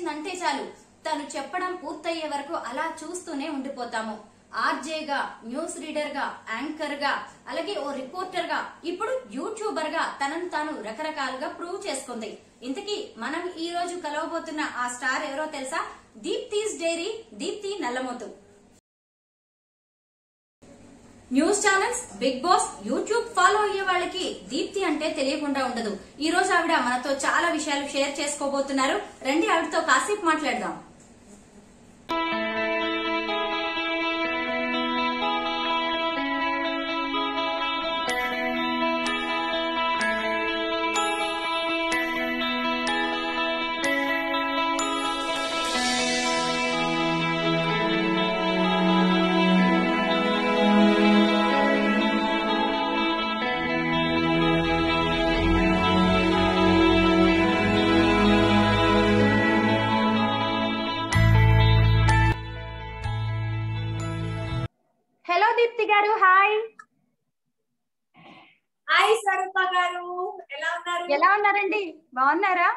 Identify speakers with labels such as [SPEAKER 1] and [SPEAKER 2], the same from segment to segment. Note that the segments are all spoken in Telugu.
[SPEAKER 1] వచ్చిందంటే చాలు తను చెప్పడం పూర్తయ్యే వరకు అలా చూస్తూనే ఉండిపోతాము ఆర్జేగా న్యూస్ రీడర్ గా యాంకర్ గా అలాగే ఓ రిపోర్టర్ గా ఇప్పుడు యూట్యూబర్ గా తనను తాను రకరకాలుగా ప్రూవ్ చేసుకుంది ఇంతకీ మనం ఈ రోజు కలవబోతున్న ఆ స్టార్ ఎవరో తెలుసా Deepthi's diary Deepthi Nallamothu news channels Bigg Boss YouTube follow అయ్యే వాళ్ళకి దీప్తి అంటే తెలియకుండా ఉండదు ఈ రోజు ఆవిడ మనతో చాలా విషయాలు షేర్ చేసుకోబోతున్నారు రండి ఆవిడతో కాసేపు మాట్లాడదాం
[SPEAKER 2] హలో దీప్తి గారు హాయ్
[SPEAKER 3] హాయ్ స్వరూప గారు ఎలా ఉన్నారు
[SPEAKER 2] ఎలా ఉన్నారండి బాగున్నారా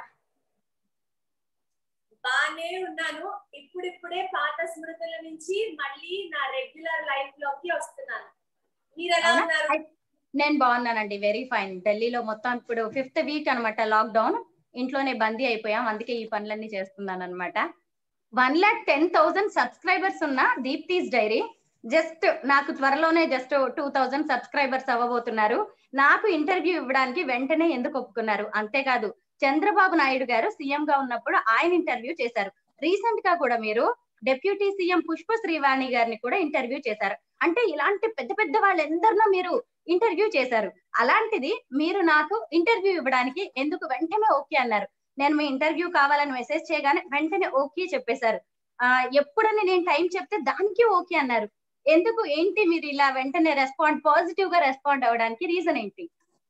[SPEAKER 3] బానే ఉన్నాను ఇప్పుడిప్పుడే పాత స్మృతుల నుంచి మళ్ళీ నా రెగ్యులర్ లైఫ్ లోకి వస్తున్నాను మీరు ఎలా
[SPEAKER 2] అవునా?
[SPEAKER 3] ఉన్నారు
[SPEAKER 2] ఐ- నేను బాగున్నానండి వెరీ ఫైన్ ఢిల్లీలో మొత్తం ఇప్పుడు ఫిఫ్త్ వీక్ అన్నమాట లాక్డౌన్ ఇంట్లోనే బందీ అయిపోయాం అందుకే ఈ పనులన్నీ చేస్తున్నాను అనమాట one lakh ten thousand subscribers ఉన్న దీప్తీస్ డైరీ జస్ట్ నాకు త్వరలోనే జస్ట్ టూ థౌజండ్ సబ్స్క్రైబర్స్ అవ్వబోతున్నారు నాకు ఇంటర్వ్యూ ఇవ్వడానికి వెంటనే ఎందుకు ఒప్పుకున్నారు అంతేకాదు చంద్రబాబు నాయుడు గారు సీఎం గా ఉన్నప్పుడు ఆయన ఇంటర్వ్యూ చేశారు రీసెంట్ గా కూడా మీరు డెప్యూటీ సీఎం పుష్ప శ్రీవాణి గారిని కూడా ఇంటర్వ్యూ చేశారు అంటే ఇలాంటి పెద్ద పెద్ద వాళ్ళందరినో మీరు ఇంటర్వ్యూ చేశారు అలాంటిది మీరు నాకు ఇంటర్వ్యూ ఇవ్వడానికి ఎందుకు వెంటనే ఓకే అన్నారు నేను మీ ఇంటర్వ్యూ కావాలని మెసేజ్ చేయగానే వెంటనే ఓకే చెప్పేశారు ఆ ఎప్పుడని నేను టైం చెప్తే దానికి ఓకే అన్నారు ఎందుకు ఏంటి మీరు ఇలా వెంటనే రెస్పాండ్ పాజిటివ్ గా రెస్పాండ్ అవ్వడానికి రీజన్ ఏంటి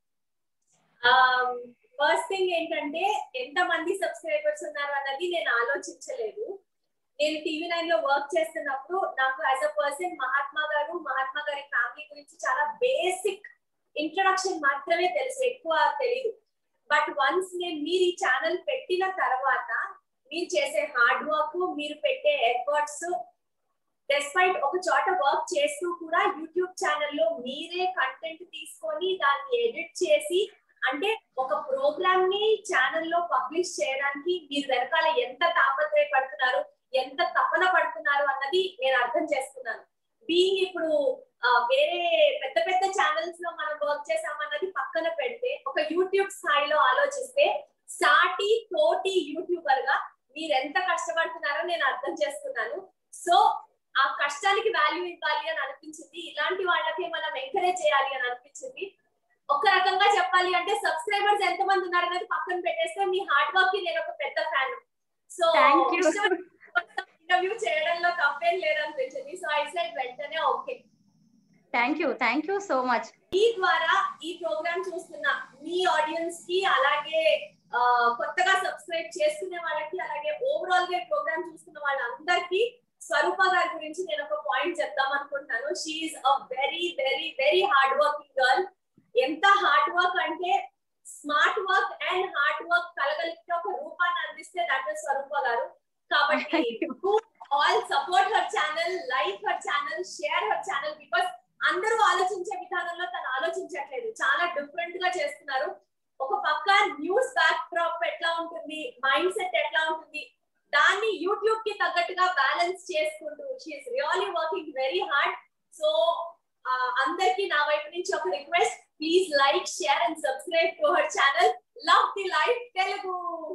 [SPEAKER 3] ఫస్ట్ థింగ్ ఏంటంటే ఎంత మంది సబ్స్క్రైబర్స్ ఉన్నారు అన్నది నేను ఆలోచించలేదు నేను టీవీ నైన్ లో వర్క్ చేస్తున్నప్పుడు నాకు యాజ్ అ పర్సన్ మహాత్మా గారు మహాత్మా గారి ఫ్యామిలీ గురించి చాలా బేసిక్ ఇంట్రడక్షన్ మాత్రమే తెలుసు ఎక్కువ తెలియదు బట్ వన్స్ నేను మీరు ఈ ఛానల్ పెట్టిన తర్వాత మీరు చేసే హార్డ్ వర్క్ మీరు పెట్టే ఎఫర్ట్స్ డెస్పైట్ ఒక చోట వర్క్ చేస్తూ కూడా యూట్యూబ్ ఛానల్లో మీరే కంటెంట్ తీసుకొని దాన్ని ఎడిట్ చేసి అంటే ఒక ప్రోగ్రామ్ ని ఛానల్లో పబ్లిష్ చేయడానికి మీరు వెనకాల ఎంత తాపత్రయపడుతున్నారు ఎంత తపన పడుతున్నారు అన్నది నేను అర్థం చేసుకున్నాను బీయింగ్ ఇప్పుడు ఆ, వేరే పెద్ద పెద్ద ఛానల్స్ లో మనం వర్క్ చేసామన్నది పక్కన పెడితే ఒక యూట్యూబ్ స్థాయిలో ఆలోచిస్తే సాటి తోటి యూట్యూబర్ గా మీరు ఎంత కష్టపడుతున్నారో నేను అర్థం చేసుకున్నాను సో ఆ కష్టానికి వాల్యూ ఇవ్వాలి అని అనిపించింది ఇలాంటి వాళ్ళకి మనం ఎంకరేజ్ చేయాలి అని అనిపించింది ఒక రకంగా చెప్పాలి అంటే సబ్స్క్రైబర్స్ ఎంత మంది ఉన్నారు అనేది పక్కన పెట్టేస్తే మీ హార్డ్ వర్క్ కి నేను ఒక పెద్ద fan so
[SPEAKER 2] thank you
[SPEAKER 3] interview చేయడంలో తప్పేం లేదనిపించింది సో ఐ సైడ్ వెంటనే okay
[SPEAKER 2] thank you thank you so much
[SPEAKER 3] ఈ ద్వారా ఈ ప్రోగ్రామ్ చూస్తున్న మీ ఆడియన్స్ కి అలాగే ఆ, కొత్తగా సబ్స్క్రైబ్ చేసుకునే వాళ్ళకి అలాగే ఓవరాల్ గా ప్రోగ్రామ్ చూస్తున్న వాళ్ళందరికీ స్వరూప గారి గురించి నేను ఒక పాయింట్ చెప్దాం అనుకుంటాను she's a very very very hard working girl ఎంత హార్డ్ వర్క్ అంటే smart work and hard work కలగలిపితే ఒక రూపాన్ని అందిస్తే దట్ ఇస్ స్వరూప గారు కాబట్టి all support her channel like her channel share her channel because అందరూ ఆలోచించే విధానంలో తను ఆలోచించట్లేదు చాలా డిఫరెంట్ గా చేస్తున్నారు ఒక పక్క న్యూస్ బ్యాక్ డ్రాప్ ఎట్లా ఉంటుంది మైండ్ సెట్ ఎట్లా ఉంటుంది దాన్ని యూట్యూబ్ కి తగ్గట్టుగా బ్యాలెన్స్ చేసుకుంటూ she's really working very hard so అందరికి నా వైపు నుంచి ఒక request please like share and subscribe to her channel love the life Telugu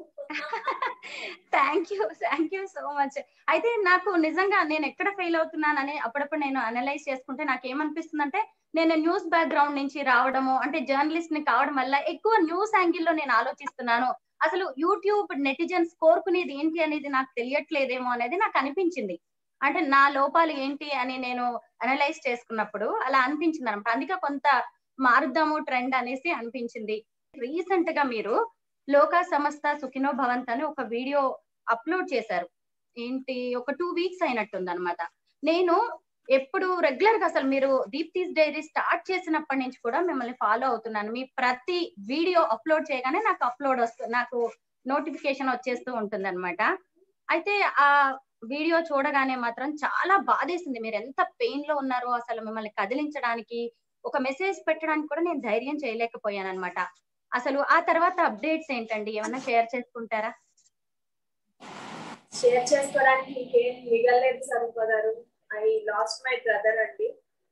[SPEAKER 2] thank you thank you so much అయితే నాకు నిజంగా నేను ఎక్కడ ఫెయిల్ అవుతున్నానని అప్పుడప్పుడు నేను అనలైజ్ చేసుకుంటే నాకు ఏమనిపిస్తుంది అంటే నేను న్యూస్ బ్యాక్గ్రౌండ్ నుంచి రావడము అంటే జర్నలిస్ట్ ని కావడం వల్ల ఎక్కువ న్యూస్ యాంగిల్ లో నేను ఆలోచిస్తున్నాను అసలు యూట్యూబ్ నెటిజన్స్ కోరుకునేది ఏంటి అనేది నాకు తెలియట్లేదేమో అనేది నాకు అనిపించింది అంటే నా లోపాలు ఏంటి అని నేను అనలైజ్ చేసుకున్నప్పుడు అలా అనిపించింది అనమాట అందుకే కొంత మారుద్దాము ట్రెండ్ అనేసి అనిపించింది రీసెంట్ గా మీరు లోకా సంస్థ సుఖినో భవంత్ అని ఒక వీడియో అప్లోడ్ చేశారు ఏంటి ఒక టూ వీక్స్ అయినట్టుంది అనమాట నేను ఎప్పుడు రెగ్యులర్ గా అసలు మీరు దీప్తీస్ డైరీ స్టార్ట్ చేసినప్పటి నుంచి కూడా మిమ్మల్ని ఫాలో అవుతున్నాను మీ ప్రతి వీడియో అప్లోడ్ చేయగానే నాకు అప్లోడ్ వస్తుంది నాకు నోటిఫికేషన్ వచ్చేస్తూ ఉంటుంది అనమాట అయితే ఆ వీడియో చూడగానే మాత్రం చాలా బాధేసింది మీరు ఎంత పెయిన్ లో ఉన్నారో అసలు మిమ్మల్ని కదిలించడానికి ఒక మెసేజ్ పెట్టడానికి కూడా నేను ధైర్యం చేయలేకపోయాను అనమాట అసలు ఆ తర్వాత అప్డేట్స్ ఏంటండి ఏమన్నా షేర్ చేసుకుంటారా
[SPEAKER 3] షేర్ చేసుకోవడానికి ఇంకేం మిగలేదు సరూప గారు ఐ లాస్ట్ మై బ్రదర్ అండి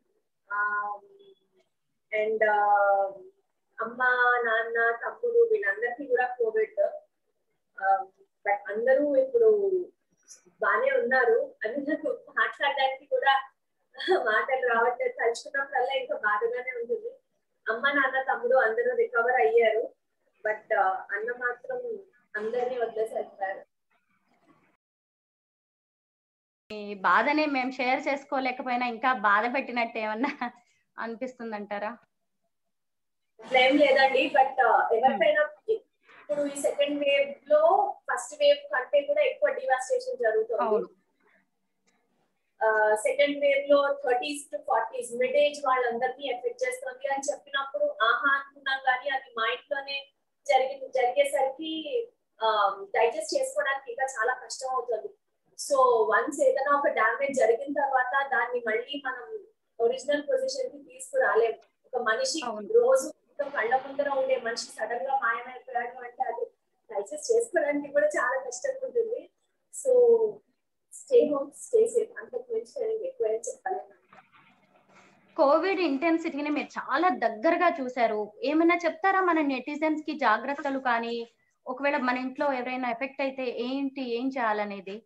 [SPEAKER 3] అండ్ అమ్మ నాన్న తమ్ముడు వీళ్ళందరికీ కూడా కోవిడ్ బట్ అందరూ ఇప్పుడు బానే ఉన్నారు అది నాకు మాట్లాడడానికి కూడా మాటలు రావట్లేదు తలుచుకున్నప్పుడల్లా ఇంకా బాధగానే ఉంటుంది అమ్మ నాన్న తమ్ముడు అందరూ రికవర్ అయ్యారు బట్ అన్న మాత్రం అందరినీ వదిలేసి వెళ్తారు
[SPEAKER 2] ఈ బాధని మేము షేర్ చేసుకోలేకపోయినా ఇంకా బాధ పెట్టినట్టు ఏమన్నా అనిపిస్తుంది అంటారా
[SPEAKER 3] అట్లా ఏం లేదండి బట్ ఎవరికైనా ఇప్పుడు ఈ సెకండ్ వేవ్ లో ఫస్ట్ వేవ్ కంటే కూడా ఎక్కువ డివాస్టేషన్ జరుగుతుంది
[SPEAKER 2] అవును.
[SPEAKER 3] సెకండ్ వేవ్ లో thirties to forties mid age వాళ్ళందరినీ ఎఫెక్ట్ చేస్తుంది అని చెప్పినప్పుడు ఆహా అనుకున్నాం కానీ అది మైండ్ లోనే జరిగి జరిగేసరికి డైజెస్ట్ చేసుకోవడానికి ఇంకా చాలా కష్టం అవుతుంది సో వన్స్ ఏదైనా ఒక డ్యామేజ్ జరిగిన తర్వాత దాన్ని మళ్ళీ మనం ఒరిజినల్ పొజిషన్ కి తీసుకురాలేము ఒక మనిషి
[SPEAKER 2] అవును.
[SPEAKER 3] రోజు మొత్తం కళ్ళ ముందర ఉండే మనిషి సడన్ గా మాయమైపోయాడు అంటే అది డైజెస్ట్ చేసుకోవడానికి కూడా చాలా కష్టంగా ఉంటుంది so stay home stay safe అంతకు మించి నేను ఎక్కువ ఏం చెప్పలేను
[SPEAKER 2] కోవిడ్ ఇంటెన్సిటీని మీరు చాలా దగ్గరగా చూశారు ఏమైనా చెప్తారా మన నెటిజన్స్ కి జాగ్రత్తలు కానీ ఒకవేళ మన ఇంట్లో ఎవరైనా ఎఫెక్ట్ అయితే ఏంటి ఏం చేయాలనేది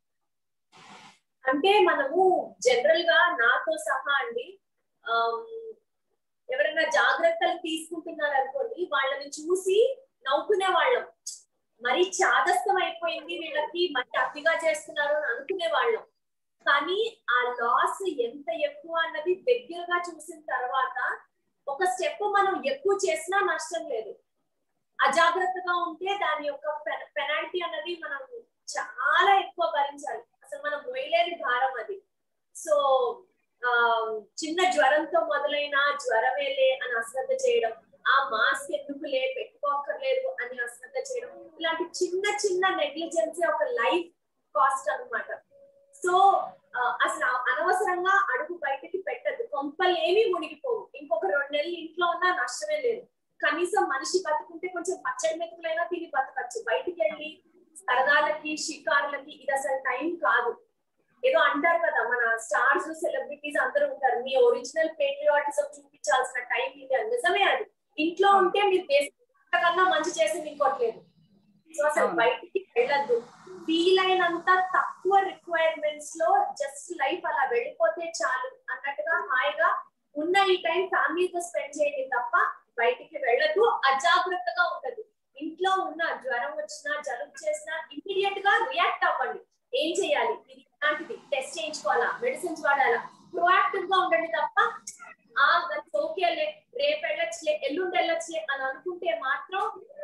[SPEAKER 3] అంటే మనము జనరల్ గా నాతో సహా అండి ఆమ్, ఎవరైనా జాగ్రత్తలు తీసుకుంటున్నారు అనుకోండి వాళ్ళని చూసి నవ్వుకునే వాళ్ళం మరి చాదస్తం అయిపోయింది వీళ్ళకి మరి అతిగా చేస్తున్నారు అని అనుకునే వాళ్ళం కానీ ఆ లాస్ ఎంత ఎక్కువ అన్నది దగ్గరగా చూసిన తర్వాత ఒక స్టెప్ మనం ఎక్కువ చేసినా నష్టం లేదు అజాగ్రత్తగా ఉంటే దాని యొక్క పెనాల్టీ అన్నది మనం చాలా ఎక్కువ భరించాలి అసలు మనం మొయలేని భారం అది సో ఆ చిన్న జ్వరంతో మొదలైన జ్వరమేలే అని అశ్రద్ధ చేయడం ఆ మాస్క్ ఎందుకులే పెట్టుకోక్కర్లేదు అని అశ్రద్ధ చేయడం ఇలాంటి చిన్న చిన్న నెగ్లిజెన్స్ ఒక లైఫ్ కాస్ట్ అన్నమాట సో ఆ, అసలు ఆ- అనవసరంగా అడుగు బయటకి పెట్టద్దు కొంపలు ఏమీ మునిగిపోవు ఇంకొక రెండు నెలలు ఇంట్లో ఉన్నా నష్టమే లేదు కనీసం మనిషి బతుకుంటే కొంచెం పచ్చడి మెతుకులైనా తిని బతకచ్చు బయటికి వెళ్ళి సరదాలకి షికార్లకి ఇది అసలు టైం కాదు ఏదో అంటారు కదా మన స్టార్స్ సెలబ్రిటీస్ అందరూ ఉంటారు మీ ఒరిజినల్ పేట్రియాటిజం చూపించాల్సిన టైం ఇది అని నిజమే అది ఇంట్లో ఉంటే మీరు దేశం కన్నా మంచి చేసేది ఇంకోట్లేదు సో అసలు
[SPEAKER 2] అవును.
[SPEAKER 3] బయటికి వెళ్ళద్దు వీలైనంత తక్కువ రిక్వైర్మెంట్స్ లో జస్ట్ లైఫ్ అలా వెళ్ళిపోతే చాలు అన్నట్టుగా హాయిగా ఉన్న ఈ టైం ఫ్యామిలీతో స్పెండ్ చేయండి తప్ప బయటికి వెళ్ళదు అజాగ్రత్తగా ఉండదు ఇంట్లో ఉన్న జ్వరం వచ్చినా జలుబు చేసినా ఇమీడియట్ గా రియాక్ట్ అవ్వండి ఏం చేయాలి ఇది ఇలాంటిది టెస్ట్ చేయించుకోవాలా మెడిసిన్స్ వాడాలా ప్రొయాక్టివ్ గా ఉండండి తప్ప ఆ ఓకేలే రేపు వెళ్ళొచ్చులే ఎల్లుండి వెళ్ళొచ్చులే అని అనుకుంటే మాత్రం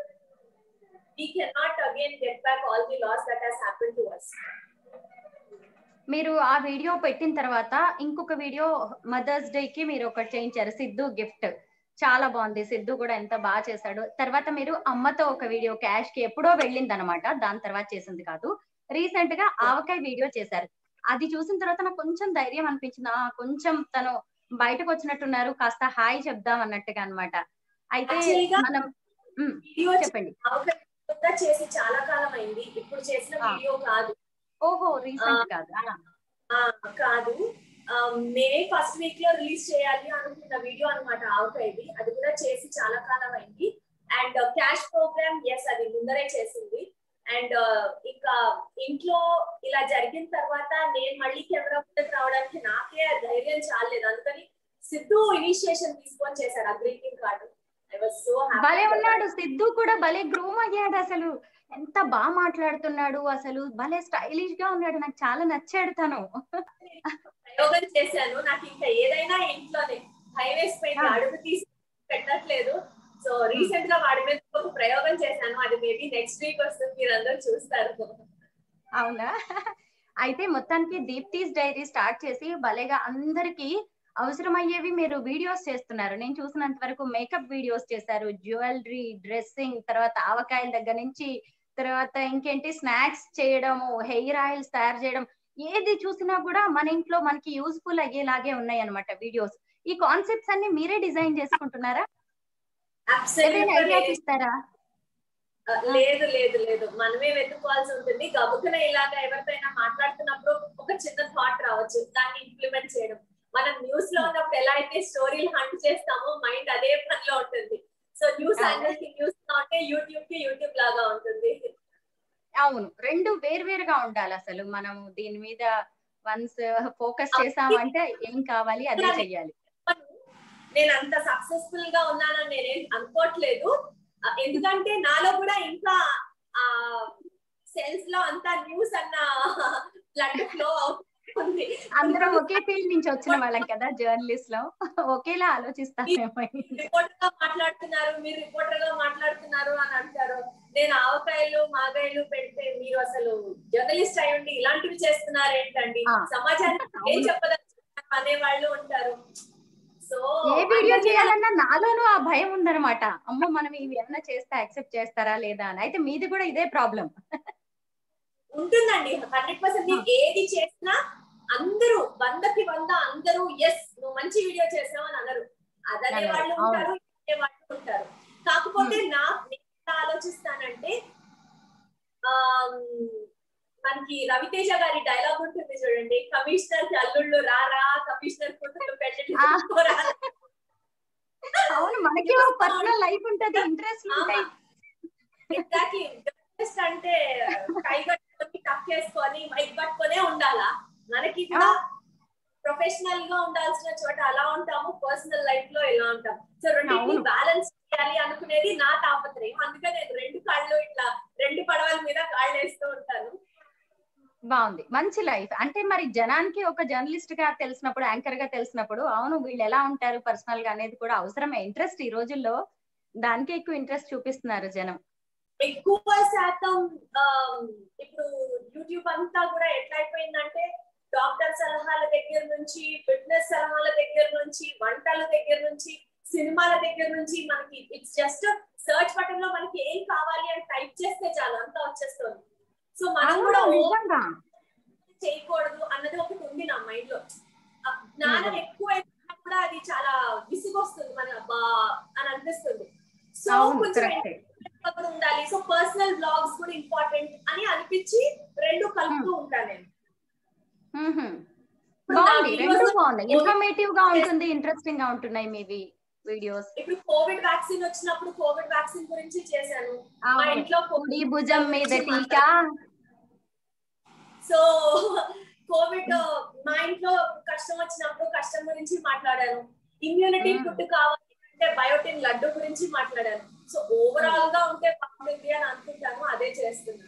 [SPEAKER 3] we cannot again get back all the loss that has happened to us.
[SPEAKER 2] మీరు ఆ వీడియో పెట్టిన తర్వాత ఇంకొక వీడియో మదర్స్ డే కి మీరు ఒకటి చేయించారు సిద్ధు గిఫ్ట్ చాలా బాగుంది సిద్ధు కూడా ఎంత బాగా చేశాడు తర్వాత మీరు అమ్మతో ఒక వీడియో క్యాష్ కి ఎప్పుడో వెళ్ళింది అనమాట దాని తర్వాత చేసింది కాదు రీసెంట్ గా ఆవకాయ వీడియో చేశారు అది చూసిన తర్వాత నాకు కొంచెం ధైర్యం అనిపించింది ఆ, కొంచెం తను బయటకు వచ్చినట్టున్నారు కాస్త హాయ్ చెప్దాం అన్నట్టుగా అన్నమాట అయితే
[SPEAKER 3] Actually గా
[SPEAKER 2] మనం ఉమ్,
[SPEAKER 3] వీడియో
[SPEAKER 2] చెప్పండి
[SPEAKER 3] అవకాశం చేసి చాలా కాలం అయింది ఇప్పుడు చేసిన
[SPEAKER 2] ఆ.
[SPEAKER 3] వీడియో కాదు
[SPEAKER 2] ఓహో రీసెంట్ కాదు ఆ,
[SPEAKER 3] ఆ, కాదు ఆ, నేనే ఫస్ట్ వీక్ లో రిలీజ్ చేయాలి అనుకున్న వీడియో అనమాట ఆవకాయది అది కూడా చేసి చాలా కాలం అయింది అండ్ క్యాష్ ప్రోగ్రామ్ ఎస్ అది ముందరే చేసింది అండ్ ఇంకా ఇంట్లో ఇలా జరిగిన తర్వాత నేను మళ్ళీ కెమెరా ముందుకు రావడానికి నాకే ఆ ధైర్యం చాలేదు అందుకని సిద్ధు ఇనిషియేషన్ తీసుకొని చేశాడు ఆ greeting card I was so
[SPEAKER 2] భలే
[SPEAKER 3] హ్యాపీ
[SPEAKER 2] ఉన్నాడు సిద్ధు కూడా భలే గ్రూమ్ అయ్యాడు అసలు ఎంత బాగా మాట్లాడుతున్నాడు అసలు భలే స్టైలిష్ గా ఉన్నాడు నాకు చాలా నచ్చాడు తను
[SPEAKER 3] ప్రయోగం చేశాను నాకు ఇంకా ఏదైనా ఇంట్లోనే హైవేస్ పైన
[SPEAKER 2] ఆ.
[SPEAKER 3] అడుగు తీసి పెట్టట్లేదు సో రీసెంట్ గా వాడి మీద ఒక ప్రయోగం చేశాను అది మేబీ నెక్స్ట్ వీక్ వస్తుంది మీరు అందరూ చూస్తారు
[SPEAKER 2] అవునా అయితే మొత్తానికి దీప్తీస్ డైరీ స్టార్ట్ చేసి భలేగా అందరికి అవసరమయ్యేవి మీరు వీడియోస్ చేస్తున్నారు నేను చూసినంత వరకు మేకప్ వీడియోస్ చేశారు జ్యువెలరీ డ్రెస్సింగ్ తర్వాత ఆవకాయల దగ్గర నుంచి తర్వాత ఇంకేంటి స్నాక్స్ చేయడము హెయిర్ ఆయిల్స్ తయారు చేయడం ఏది చూసినా కూడా మన ఇంట్లో మనకి యూస్ఫుల్ అయ్యేలాగే ఉన్నాయి అనమాట వీడియోస్ ఈ కాన్సెప్ట్స్ అన్ని మీరే డిజైన్ చేసుకుంటున్నారా ఎవరైనా
[SPEAKER 3] Absolutely
[SPEAKER 2] ఐడియాస్ ఇస్తారా
[SPEAKER 3] ఆ, లేదు లేదు లేదు మనమే వెతుక్కోవాల్సి ఉంటుంది గబుకున ఇలాగా ఎవరితోనైనా మాట్లాడుతున్నప్పుడు ఒక చిన్న థాట్ రావచ్చు దాన్ని ఇంప్లిమెంట్ చేయడం మనం న్యూస్ లో ఉన్నప్పుడు ఎలా అయితే స్టోరీలు హంట్ చేస్తామో మైండ్ అదే పనిలో ఉంటుంది సో న్యూస్
[SPEAKER 2] అదే.
[SPEAKER 3] యాంగిల్ కి న్యూస్ గా ఉంటే యూట్యూబ్ కి యూట్యూబ్ లాగా ఉంటుంది
[SPEAKER 2] అవును రెండు వేరువేరుగా ఉండాలి అసలు మనం దీని మీద వన్స్ ఫోకస్ చేసామంటే ఏం కావాలి అదే చెయ్యాలి
[SPEAKER 3] నేను అంత సక్సెస్ఫుల్ గా ఉన్నానని నేనేం అనుకోవట్లేదు ఆ, ఎందుకంటే నాలో కూడా ఇంకా ఆ సెల్స్ లో అంతా న్యూస్ అన్న బ్లడ్ ఫ్లో అవుతుంది
[SPEAKER 2] అందరం ఒకే ఫీల్డ్ నుంచి వచ్చిన వాళ్ళం కదా జర్నలిస్ట్ లో ఒకేలా ఆలోచిస్తామేమో
[SPEAKER 3] రిపోర్టర్ గా మాట్లాడుతున్నారు మీరు రిపోర్టర్ గా మాట్లాడుతున్నారు అని అంటారు నేను ఆవకాయలు మాగాయలు పెడితే మీరు అసలు జర్నలిస్ట్ అయి ఉండి ఇలాంటివి చేస్తున్నారు ఏంటండి
[SPEAKER 2] ఆ.
[SPEAKER 3] సమాజానికి ఏం
[SPEAKER 2] అవును.
[SPEAKER 3] చెప్పదలుచుకున్నారు అనేవాళ్ళు ఉంటారు సో
[SPEAKER 2] ఏ వీడియో చేయాలన్నా నాలోనూ ఆ భయం ఉందన్నమాట అమ్మో మనం ఇవి ఏమైనా చేస్తే యాక్సెప్ట్ చేస్తారా లేదా అని అయితే మీది కూడా ఇదే ప్రాబ్లం
[SPEAKER 3] ఉంటుందండి హండ్రెడ్ పర్సెంట్ మీరు ఏది చేసినా అందరూ వందకి వంద అందరూ ఎస్ నువ్వు మంచి వీడియో చేసావు అని అనరు అదనే
[SPEAKER 2] అనరు,
[SPEAKER 3] వాళ్ళు
[SPEAKER 2] అవును.
[SPEAKER 3] ఉంటారు ఇదే వాళ్ళు ఉంటారు కాకపోతే నా నేను ఎలా ఆలోచిస్తానంటే ఆమ్, మనకి రవితేజ గారి డైలాగ్ ఉంటుంది చూడండి కమిషనర్ అల్లుళ్ళు రారా కమిషనర్ కూతురు పెళ్లి
[SPEAKER 2] ఆ.
[SPEAKER 3] చేసుకోరా.
[SPEAKER 2] అవును మనకి పర్సనల్ లైఫ్ ఉంటది ఇంట్రెస్ట్ ఉంటాయి
[SPEAKER 3] ఎగ్జాక్ట్లీ జర్నలిస్ట్ అంటే కై కట్టుకొని టక్ చేసుకొని మైక్ పట్టుకొనే ఉండాలా మనకి కూడా ప్రొఫెషనల్ గా ఉండాల్సిన చోట అలా ఉంటాము పర్సనల్ లైఫ్ లో ఇలా ఉంటాం సో రెండింటిని
[SPEAKER 2] అవును.
[SPEAKER 3] బ్యాలెన్స్ చేయాలి అనుకునేది నా తాపత్రయం అందుకని నేను రెండు కాళ్ళు ఇట్లా రెండు పడవల మీద కాళ్ళు వేస్తూ ఉంటాను
[SPEAKER 2] బాగుంది మంచి లైఫ్ అంటే మరి జనానికి ఒక జర్నలిస్ట్ గా తెలిసినప్పుడు యాంకర్ గా తెలిసినప్పుడు అవును వీళ్ళు ఎలా ఉంటారు పర్సనల్ గా అనేది కూడా అవసరమే ఇంట్రెస్ట్ ఈ రోజుల్లో దానికే ఎక్కువ ఇంట్రెస్ట్ చూపిస్తున్నారు జనం
[SPEAKER 3] ఎక్కువ శాతం ఆమ్, ఇప్పుడు యూట్యూబ్ అంతా కూడా ఎట్లా అయిపోయిందంటే డాక్టర్ సలహాల దగ్గర నుంచి ఫిట్నెస్ సలహాల దగ్గర నుంచి వంటల దగ్గర నుంచి సినిమాల దగ్గర నుంచి మనకి ఇట్స్ జస్ట్ సర్చ్ బటన్ లో మనకి ఏం కావాలి అని టైప్ చేస్తే చాలు అంతా వచ్చేస్తుంది సో మనం
[SPEAKER 2] అవును
[SPEAKER 3] కూడా ఓ
[SPEAKER 2] నిజంగా
[SPEAKER 3] చేయకూడదు అన్నది ఒకటి ఉంది నా మైండ్ లో ఆ జ్ఞానం ఎక్కువ అయిపోయినా కూడా అది చాలా విసుగొస్తుంది మన అబ్బా అని అనిపిస్తుంది సో
[SPEAKER 2] అవును
[SPEAKER 3] కొంచెం
[SPEAKER 2] కరెక్టే
[SPEAKER 3] కూడా ఉండాలి సో పర్సనల్ బ్లాగ్స్ కూడా ఇంపార్టెంట్ అని అనిపించి రెండు కలుపుతూ ఉంటాను నేను
[SPEAKER 2] మ్మ్హ్మ్.
[SPEAKER 3] ఇప్పుడు నా
[SPEAKER 2] బాగుంది రెండు
[SPEAKER 3] videos-
[SPEAKER 2] బాగుంది ఇన్ఫర్మేటివ్ గా ఉంటుంది ఇంట్రెస్టింగ్ గా ఉంటున్నాయి మీవి వీడియోస్
[SPEAKER 3] ఇప్పుడు కోవిడ్ వ్యాక్సిన్ వచ్చినప్పుడు కోవిడ్ వ్యాక్సిన్ గురించి చేశాను మా ఇంట్లో
[SPEAKER 2] కుడి భుజం మీద టీకా
[SPEAKER 3] సో కోవిడ్ మా ఇంట్లో కష్టం వచ్చినప్పుడు కష్టం గురించి మాట్లాడాను ఇమ్యూనిటీ
[SPEAKER 2] Hmm.
[SPEAKER 3] ఫుడ్ కావాలి అంటే బయోటిన్ లడ్డు గురించి మాట్లాడాను సో ఓవరాల్ గా ఉంటే బాగుంటుంది అని అనుకుంటాను అదే చేస్తున్నాను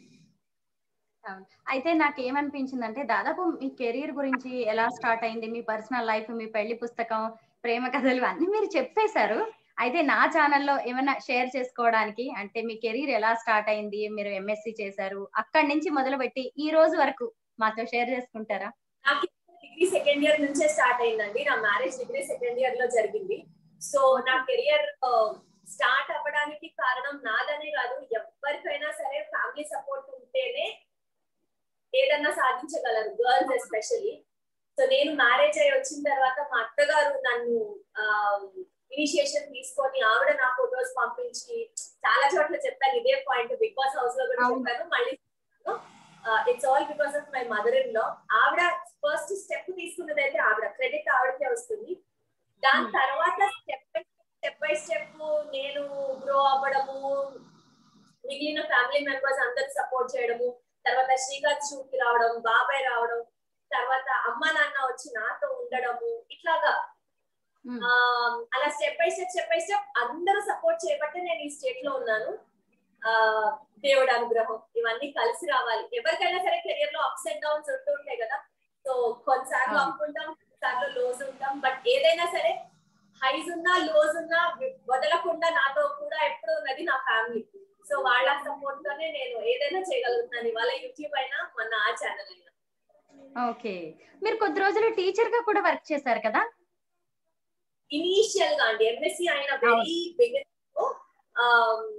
[SPEAKER 2] అయితే నాకు ఏమనిపించిందంటే దాదాపు మీ కెరీర్ గురించి ఎలా స్టార్ట్ అయింది మీ పర్సనల్ లైఫ్ మీ పెళ్లి పుస్తకం ప్రేమ కథలు అన్ని మీరు చెప్పేశారు అయితే నా ఛానల్లో ఏమైనా షేర్ చేసుకోవడానికి అంటే మీ కెరీర్ ఎలా స్టార్ట్ అయింది మీరు ఎంఎస్సి చేశారు అక్కడి నుంచి మొదలుపెట్టి ఈ రోజు వరకు మాతో షేర్ చేసుకుంటారా
[SPEAKER 3] నాకు డిగ్రీ సెకండ్ ఇయర్ నుంచే స్టార్ట్ అయిందండి నా మ్యారేజ్ డిగ్రీ సెకండ్ ఇయర్ లో జరిగింది సో నా కెరియర్ స్టార్ట్ అవ్వడానికి కారణం నాదనే కాదు ఎవరికైనా సరే ఫ్యామిలీ సపోర్ట్ ఉంటేనే ఏదన్నా సాధించగలరు గర్ల్స్ ఎస్పెషల్లీ సో నేను మ్యారేజ్ అయ్యి వచ్చిన తర్వాత మా అత్తగారు నన్ను ఇనిషియేషన్ తీసుకొని ఆవిడ నా ఫొటోస్ పంపించి చాలా చోట్ల చెప్పాను ఇదే పాయింట్ బిగ్ బాస్ హౌస్ లో కూడా
[SPEAKER 2] అవును.
[SPEAKER 3] చెప్పాను మళ్ళీ it's all because of my mother in law ఆవిడ ఫస్ట్ స్టెప్ తీసుకున్నది అయితే ఆవిడ క్రెడిట్ ఆవిడకే వస్తుంది దాని
[SPEAKER 2] Hmm.
[SPEAKER 3] తర్వాత step by step by step నేను గ్రో అవ్వడము మిగిలిన ఫ్యామిలీ మెంబర్స్ అందరు సపోర్ట్ చేయడము తర్వాత శ్రీకాంత్ షూట్ కి రావడం బాబాయ్ రావడం తర్వాత అమ్మ నాన్న వచ్చి నాతో ఉండడము ఇట్లాగా
[SPEAKER 2] మ్మ్.
[SPEAKER 3] ఆ, అలా step by step step by step అందరూ సపోర్ట్ చేయబట్టే నేను ఈ స్టేట్ లో ఉన్నాను ఆ దేవుడి అనుగ్రహం ఇవన్నీ కలిసి రావాలి ఎవరికైనా సరే కెరియర్ లో అప్స్ అండ్ డౌన్స్ ఉంటూ ఉంటాయి కదా సో కొన్నిసార్లు
[SPEAKER 2] అవును.
[SPEAKER 3] అప్ ఉంటాం కొన్నిసార్లు లోస్ ఉంటాం బట్ ఏదైనా సరే హైస్ ఉన్నా లోస్ ఉన్నా వదలకుండా నాతో కూడా ఎప్పుడు ఉన్నది నా ఫ్యామిలీ సో వాళ్ళ సపోర్ట్ తోనే నేను ఏదైనా చేయగలుగుతున్నాను ఇవాళ యూట్యూబ్ అయినా మొన్న ఆ ఛానల్ అయినా
[SPEAKER 2] ఓకే మీరు కొద్ది రోజులు టీచర్ గా కూడా వర్క్ చేశారు కదా
[SPEAKER 3] ఇనీషియల్ గా అండి ఎంఎస్సి అయిన వెరీ బిగినింగ్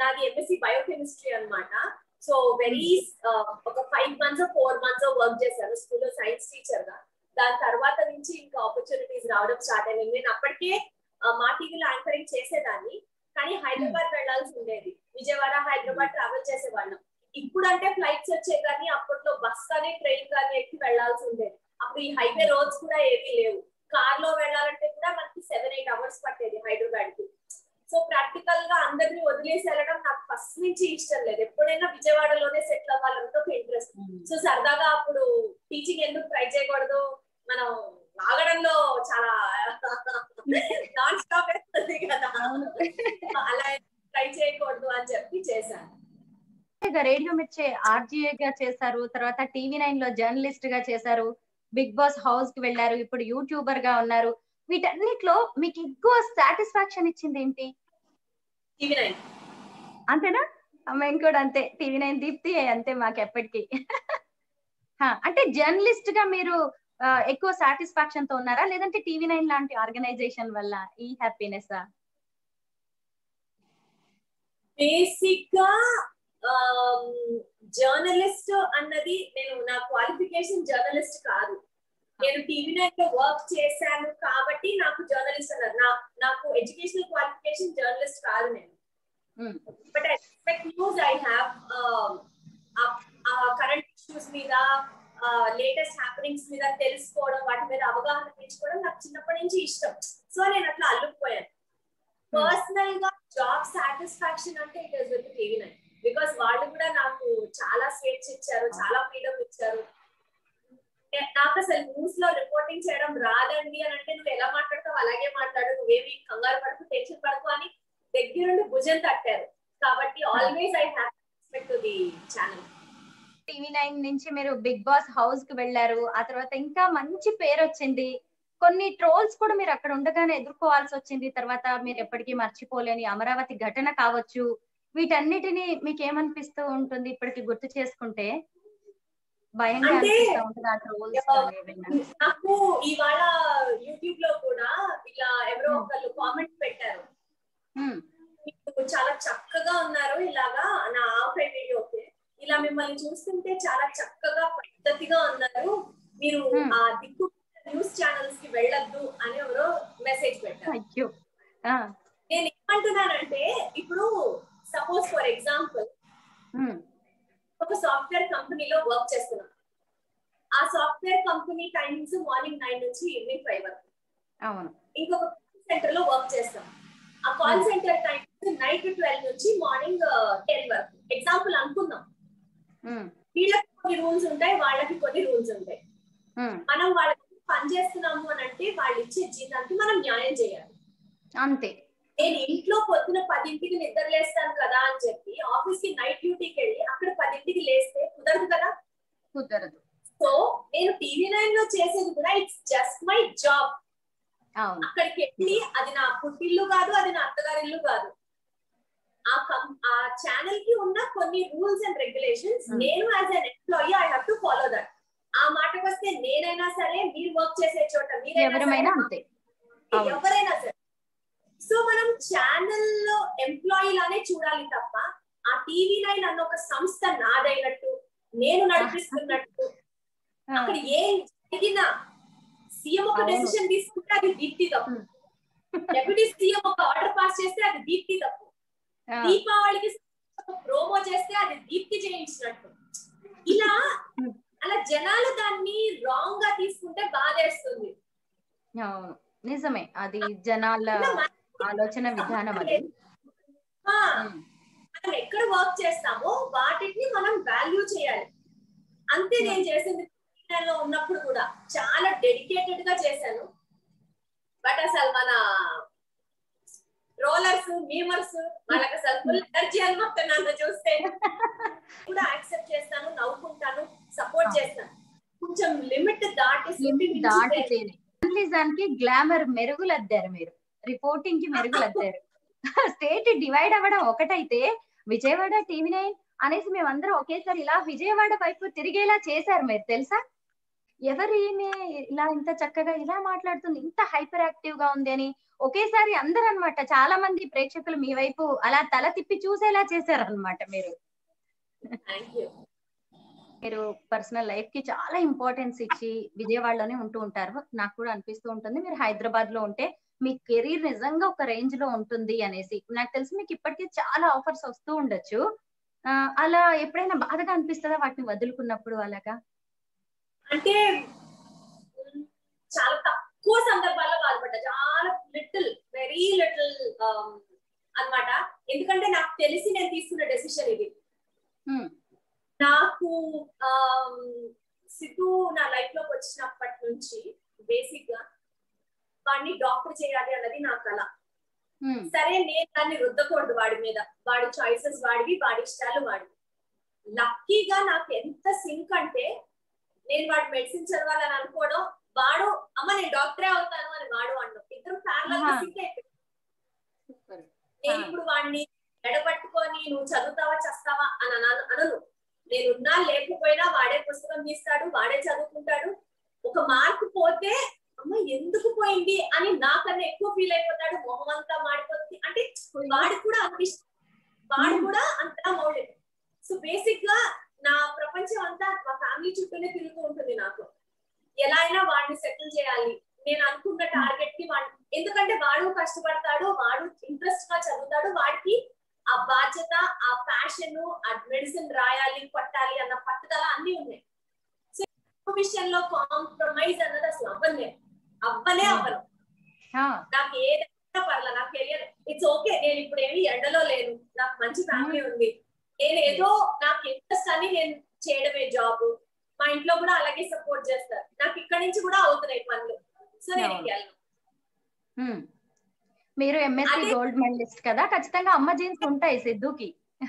[SPEAKER 3] నాది ఎంఎస్సి బయోకెమిస్ట్రీ అన్నమాట సో వెరీ ఒక five months four months work చేశాను స్కూల్లో సైన్స్ టీచర్ గా దాని తర్వాత నుంచి ఇంకా ఆపర్చునిటీస్ రావడం స్టార్ట్ అయింది నేను అప్పటికే ఆ, మా టీవీలో యాంకరింగ్ చేసేదాన్ని కానీ హైదరాబాద్ వెళ్లాల్సి ఉండేది విజయవాడ హైదరాబాద్ ట్రావెల్ చేసేవాళ్ళం ఇప్పుడు అంటే ఫ్లైట్స్ వచ్చాయి కానీ అప్పట్లో బస్ కానీ ట్రైన్ కానీ ఎక్కి వెళ్లాల్సి ఉండేది అప్పుడు ఈ హైవే రోడ్స్ కూడా ఏమీ లేవు కార్ లో వెళ్ళాలంటే కూడా మనకి సెవెన్ ఎయిట్ అవర్స్ పట్టేది హైదరాబాద్ కి సో ప్రాక్టికల్ గా అందరినీ వదిలేసి వెళ్ళడం నాకు ఫస్ట్ నుంచి ఇష్టం లేదు ఎప్పుడైనా విజయవాడలోనే సెటిల్ అవ్వాలంటే ఒక ఇంట్రెస్ట్ సో సరదాగా అప్పుడు టీచింగ్ ఎందుకు ట్రై చేయకూడదు మనం ఆగడంలో చాలా నాన్ స్టాప్ వేస్తుంది కదా అలా ట్రై చేయకూడదు అని చెప్పి చేశాను
[SPEAKER 2] రేడియో మిర్చి ఆర్జీఏ గా చేశారు తర్వాత టీవీ నైన్ లో జర్నలిస్ట్ గా చేశారు బిగ్ బాస్ హౌస్ కి వెళ్ళారు ఇప్పుడు యూట్యూబర్ గా ఉన్నారు వీటన్నిటిలో మీకు ఎక్కువ సాటిస్ఫాక్షన్ ఇచ్చింది ఏంటి
[SPEAKER 3] టీవీ నైన్
[SPEAKER 2] అంతేనా మేము కూడా అంతే టీవీ నైన్ దీప్తి అంతే మాకు ఎప్పటికీ హా, అంటే జర్నలిస్ట్ గా మీరు ఆ, ఎక్కువ సాటిస్ఫాక్షన్ తో ఉన్నారా లేదంటే టీవీ నైన్ లాంటి ఆర్గనైజేషన్ వల్ల ఈ హ్యాపీనెస్
[SPEAKER 3] బేసిక్ గా జర్నలిస్ట్ అన్నది నేను నా క్వాలిఫికేషన్ జర్నలిస్ట్ కాదు నేను టీవీ నైన్ లో వర్క్ చేశాను కాబట్టి నాకు జర్నలిస్ట్ అన్నారు నా నాకు ఎడ్యుకేషనల్ క్వాలిఫికేషన్ జర్నలిస్ట్ కాదు నేను but I expect news I have current issues మీద లేటెస్ట్ హ్యాపెనింగ్స్ మీద తెలుసుకోవడం వాటి మీద అవగాహన పెంచుకోవడం నాకు చిన్నప్పటి నుంచి ఇష్టం సో నేను అట్లా అల్లుకుపోయాను పర్సనల్ గా జాబ్ సాటిస్ఫాక్షన్ అంటే it is with TV nine because వాళ్ళు కూడా నాకు చాలా స్వేచ్ఛ ఇచ్చారు చాలా ఫ్రీడమ్ ఇచ్చారు నే- నాకు అసలు న్యూస్ లో రిపోర్టింగ్ చేయడం రాదండి అని అంటే నువ్వు ఎలా మాట్లాడతావు అలాగే మాట్లాడు నువ్వేమి కంగారు పడుకు టెన్షన్ పడుకు అని దగ్గరుండి భుజం తట్టారు కాబట్టి always I have respect to the channel
[SPEAKER 2] TV nine నుంచి మీరు బిగ్ బాస్ హౌస్ కి వెళ్ళారు ఆ తర్వాత ఇంకా మంచి పేరు వచ్చింది కొన్ని ట్రోల్స్ కూడా మీరు అక్కడ ఉండగానే ఎదుర్కోవాల్సి వచ్చింది తర్వాత మీరు ఎప్పటికీ మర్చిపోలేని అమరావతి ఘటన కావచ్చు వీటన్నిటిని మీకు ఏమనిపిస్తూ ఉంటుంది ఇప్పటికి గుర్తు చేసుకుంటే భయంగా
[SPEAKER 3] అంటే-
[SPEAKER 2] అనిపిస్తూ ఉంటుంది ఆ ట్రోల్స్
[SPEAKER 3] నాకు ఇవాళ యూట్యూబ్ లో కూడా ఇట్లా ఎవరో ఒకళ్ళు కామెంట్ పెట్టారు మీరు చాలా చక్కగా ఉన్నారు ఇలాగా నా ఆఫై వీడియోకి ఇలా మిమ్మల్ని చూస్తుంటే చాలా చక్కగా పద్ధతిగా ఉన్నారు మీరు
[SPEAKER 2] Hmm.
[SPEAKER 3] ఆ దిక్కు న్యూస్ ఛానల్స్ కి వెళ్ళొద్దు అని ఎవరో మెసేజ్ పెట్టారు
[SPEAKER 2] అయ్యో ఆ,
[SPEAKER 3] నేను ఏమంటున్నానంటే ఇప్పుడు సపోజ్ ఫర్ ఎగ్జాంపుల్
[SPEAKER 2] ఉమ్,
[SPEAKER 3] ఒక సాఫ్ట్వేర్ కంపెనీలో వర్క్ చేస్తున్నాం ఆ software company timings morning nine నుంచి ఈవినింగ్ ఫైవ్ వరకు
[SPEAKER 2] అవును
[SPEAKER 3] ఇంకొక కాల్ సెంటర్ లో వర్క్ చేస్తాం ఆ call centre time night twelve నుంచి మార్నింగ్ టెన్ వరకు ఎగ్జాంపుల్ అనుకుందాం
[SPEAKER 2] ఉమ్,
[SPEAKER 3] వీళ్ళకి కొన్ని రూల్స్ ఉంటాయి వాళ్ళకి కొన్ని రూల్స్ ఉంటాయి
[SPEAKER 2] ఉమ్,
[SPEAKER 3] మనం వాళ్ళకి పని చేస్తున్నాము అని అంటే వాళ్ళు ఇచ్చే జీతానికి మనం న్యాయం చేయాలి
[SPEAKER 2] అంతే
[SPEAKER 3] నేను ఇంట్లో పొద్దున పదింటికి నిద్ర లేస్తాను కదా అని చెప్పి ఆఫీస్ కి నైట్ డ్యూటీకి వెళ్ళి అక్కడ పదింటికి లేస్తే కుదరదు కదా
[SPEAKER 2] కుదరదు
[SPEAKER 3] సో నేను టీవీ నైన్ లో చేసేది కూడా ఇట్స్ జస్ట్ మై జాబ్
[SPEAKER 2] అవును
[SPEAKER 3] అక్కడికి వెళ్ళి అది నా పుట్టిల్లు కాదు అది నా అత్తగారిల్లు కాదు ఆ కం ఆ ఛానల్ కి ఉన్న కొన్ని రూల్స్ అండ్ రెగ్యులేషన్స్
[SPEAKER 2] Hmm.
[SPEAKER 3] నేను as an employee I have to follow that ఆ మాటకు వస్తే నేనైనా సరే మీరు వర్క్ చేసే చోట మీరైనా
[SPEAKER 2] ఎవరమైనా
[SPEAKER 3] సరే,
[SPEAKER 2] అంతే అవును.
[SPEAKER 3] ఎవరైనా సరే సో మనం ఛానల్ లో ఎంప్లాయీ లానే చూడాలి తప్ప ఆ టీవీ నైన్ అన్న ఒక సంస్థ నాదైనట్టు నేను నడిపిస్తున్నట్టు
[SPEAKER 2] ఆ,
[SPEAKER 3] అక్కడ ఏం జరిగినా సీఎం ఒక
[SPEAKER 2] అవును.
[SPEAKER 3] డెసిషన్ తీసుకుంటే అది దీప్తి తప్పు
[SPEAKER 2] Hmm.
[SPEAKER 3] డెప్యూటీ సీఎం ఒక ఆర్డర్ పాస్ చేస్తే అది దీప్తి తప్పు
[SPEAKER 2] ఆ,
[SPEAKER 3] దీపావళికి ప్రోమో చేస్తే అది దీప్తి చేయించినట్టు ఇలా
[SPEAKER 2] Hmm.
[SPEAKER 3] అలా జనాలు దాన్ని రాంగ్ గా తీసుకుంటే బాధేస్తుంది
[SPEAKER 2] అవును నిజమే అది జనాల
[SPEAKER 3] ఇలా మన-
[SPEAKER 2] ఆలోచన విధానం అది
[SPEAKER 3] ఆ,
[SPEAKER 2] ఉమ్,
[SPEAKER 3] మనం ఎక్కడ వర్క్ చేస్తామో వాటిని మనం వాల్యూ చేయాలి అంతే నేను చేసింది లో ఉన్నప్పుడు కూడా చాలా డెడికేటెడ్ గా చేశాను బట్ అసలు మన రోలర్స్ మీమర్స్ వాళ్ళకి అసలు ఫుల్ ఎనర్జీ అనమాట నన్ను చూస్తే కూడా యాక్సెప్ట్ చేస్తాను నవ్వుకుంటాను సపోర్ట్ చేస్తాను కొంచెం లిమిట్ దాటి
[SPEAKER 2] లిమిట్ దాటితేనే జర్నలిజానికి గ్లామర్ మెరుగులద్దారు మీరు రిపోర్టింగ్ కి మెరుగులద్దారు స్టేట్ డివైడ్ అవ్వడం ఒకటైతే విజయవాడ టీవీ నైన్ అనేసి మేమందరం ఒకేసారి ఇలా విజయవాడ వైపు తిరిగేలా చేశారు మీరు తెలుసా ఎవరు ఈమె ఇలా ఇంత చక్కగా ఇలా మాట్లాడుతుంది ఇంత హైపర్ యాక్టివ్ గా ఉంది అని ఒకేసారి అందరు అన్నమాట చాలా మంది ప్రేక్షకులు మీ వైపు అలా తల తిప్పి చూసేలా చేశారు అనమాట మీరు
[SPEAKER 3] థ్యాంక్ యూ
[SPEAKER 2] మీరు పర్సనల్ లైఫ్ కి చాలా ఇంపార్టెన్స్ ఇచ్చి విజయవాడలోనే ఉంటూ ఉంటారు నాకు కూడా అనిపిస్తూ ఉంటుంది మీరు హైదరాబాద్ లో ఉంటే మీ కెరీర్ నిజంగా ఒక రేంజ్ లో ఉంటుంది అనేసి నాకు తెలిసి మీకు ఇప్పటికే చాలా ఆఫర్స్ వస్తూ ఉండొచ్చు ఆ, అలా ఎప్పుడైనా బాధగా అనిపిస్తుందా వాటిని వదులుకున్నప్పుడు అలాగా
[SPEAKER 3] అంటే ఉమ్, చాలా తక్కువ సందర్భాల్లో బాధపడ్డా చాలా లిటిల్ వెరీ లిటిల్ అన్నమాట ఎందుకంటే నాకు తెలిసి నేను తీసుకున్న డెసిషన్ ఇది
[SPEAKER 2] Hmm.
[SPEAKER 3] నాకు ఆమ్, సిద్ధు నా లైఫ్ లోకి వచ్చినప్పటి నుంచి బేసిక్ గా వాడిని డాక్టర్ చేయాలి అన్నది నా కళ
[SPEAKER 2] ఉమ్,
[SPEAKER 3] సరే నేను దాన్ని రుద్దకూడదు వాడి మీద వాడి చాయిసెస్ వాడివి వాడి ఇష్టాలు వాడివి లక్కీగా నాకు ఎంత సింక్ అంటే నేను వాడి మెడిసిన్ చదవాలని అనుకోవడం వాడు అమ్మ నేను డాక్టరే అవుతాను అని వాడు అనడం ఇద్దరు ప్యారల్
[SPEAKER 2] ఆహా.
[SPEAKER 3] సింక్ అయిపోయింది నేను ఇప్పుడు వాడిని ఎడబట్టుకొని నువ్వు చదువుతావా చేస్తావా అని అన- అనను నేనున్నా లేకపోయినా వాడే పుస్తకం తీస్తాడు వాడే చదువుకుంటాడు ఒక మార్క్ పోతే అమ్మ ఎందుకు పోయింది అని నాకన్నా ఎక్కువ ఫీల్ అయిపోతాడు మొహం అంతా మాడిపోతుంది అంటే వాడికి కూడా అంత ఇష్టం వాడు
[SPEAKER 2] Hmm.
[SPEAKER 3] కూడా అంతలా మౌలేదు సో బేసిక్ గా నా ప్రపంచం అంతా మా ఫ్యామిలీ చుట్టూనే తిరుగుతూ ఉంటుంది నాకు ఎలా అయినా వాడిని సెటిల్ చేయాలి నేను అనుకున్న టార్గెట్ కి వాడు ఎందుకంటే వాడు కష్టపడతాడు వాడు ఇంట్రెస్ట్ గా చదువుతాడు వాడికి ఆ బాధ్యత ఆ ప్యాషన్ ఆ మెడిసిన్ రాయాలి పట్టాలి అన్న పట్టుదల అన్ని ఉన్నాయి సో ఈ విషయంలో కాంప్రమైజ్ అన్నది అసలు అవ్వలే అవ్వలే అవ్వను
[SPEAKER 2] ఆ,
[SPEAKER 3] నాకు ఏదైనా పర్లే నా కెరియర్ ఇట్స్ ఓకే నేను ఇప్పుడు ఏమి ఎండలో లేను నాకు మంచి ఫ్యామిలీ ఉంది నేను ఏదో నాకు ఇంట్రెస్ట్ అని నేను చేయడమే జాబ్ మా ఇంట్లో కూడా అలాగే సపోర్ట్ చేస్తారు నాకు ఇక్కడ నుంచి కూడా అవుతున్నాయి పనులు సో నేను
[SPEAKER 2] అవును.
[SPEAKER 3] వెళ్ళను
[SPEAKER 2] ఉమ్. మీరు ఎంఎస్సి
[SPEAKER 3] అదే-
[SPEAKER 2] గోల్డ్ మెడలిస్ట్ కదా ఖచ్చితంగా అమ్మ జీన్స్ ఉంటాయి సిద్ధుకి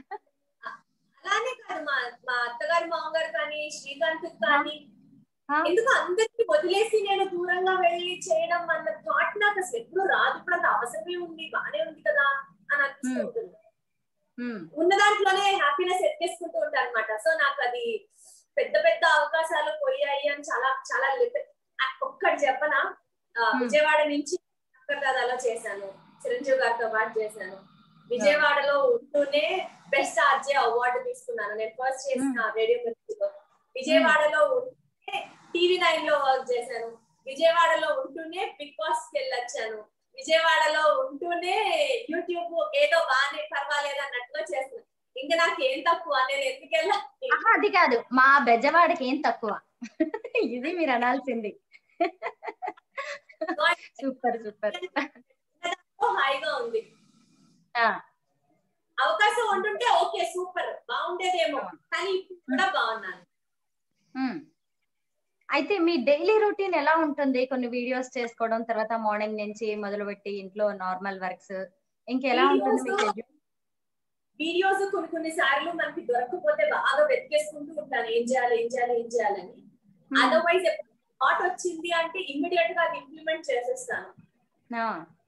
[SPEAKER 3] అలానే కాదు మా మా అత్తగారు మామగారు కానీ శ్రీకాంత్ కానీ
[SPEAKER 2] ఆ.
[SPEAKER 3] ఎందుకు అందరికి వదిలేసి నేను దూరంగా వెళ్ళి చేయడం అన్న థాట్ నాకు అసలు ఎప్పుడు రాదు ఇప్పుడు అంత అవసరమే ఉంది బానే ఉంది కదా అని అనిపిస్తూ
[SPEAKER 2] Hmm.
[SPEAKER 3] ఉంటుంది
[SPEAKER 2] ఉమ్,
[SPEAKER 3] ఉన్న దాంట్లోనే హ్యాపీనెస్ ఎత్తేసుకుంటూ ఉంటాను అనమాట సో నాకు అది పెద్ద పెద్ద అవకాశాలు పోయాయి అని చాలా చాలా లిట్- ఆ, ఒక్కటి చెప్పనా ఆ,
[SPEAKER 2] Hmm.
[SPEAKER 3] విజయవాడ నుంచి దాదాలో చేశాను చిరంజీవి గారితో పాటు చేశాను విజయవాడలో ఉంటూనే బెస్ట్ ఆర్జే అవార్డు తీసుకున్నాను నేను ఫస్ట్ చేసిన రేడియో మిర్చిలో విజయవాడలో ఉంటూనే టీవీ నైన్ లో వర్క్ చేశాను విజయవాడలో ఉంటూనే బిగ్ బాస్ కి వెళ్ళొచ్చాను విజయవాడలో ఉంటూనే యూట్యూబ్ ఏదో బాగానే పర్వాలేదు అన్నట్టుగా చేస్తున్నాను ఇంకా నాకు ఏం తక్కువ నేను ఎందుకు వెళ్ళాలి
[SPEAKER 2] ఆహా, అది కాదు మా బెజవాడకి ఏం తక్కువ ఇది మీరు అనాల్సింది సూపర్ సూపర్
[SPEAKER 3] హాయిగా ఉంది
[SPEAKER 2] ఆ,
[SPEAKER 3] అవకాశం ఉంటుంటే ఓకే సూపర్ బాగుండేదేమో కానీ ఇప్పుడు కూడా బాగున్నాను
[SPEAKER 2] ఉమ్. అయితే మీ డైలీ రొటీన్ ఎలా ఉంటుంది కొన్ని వీడియోస్ చేసుకోవడం తర్వాత మార్నింగ్ నుంచి మొదలుపెట్టి ఇంట్లో నార్మల్ వర్క్స్ ఇంకెలా ఉంటుంది మీ
[SPEAKER 3] Videos-
[SPEAKER 2] schedule?
[SPEAKER 3] వీడియోస్ కొన్ని కొన్ని సార్లు మనకి దొరకకపోతే బాగా వెతికేసుకుంటూ ఉంటాను ఏం చేయాలి ఏం చేయాలి ఏం చేయాలని
[SPEAKER 2] Hmm.
[SPEAKER 3] అదర్వైజ్ థాట్ వచ్చింది అంటే ఇమ్మీడియట్ గా అది ఇంప్లిమెంట్ చేసేస్తాను
[SPEAKER 2] ఆ,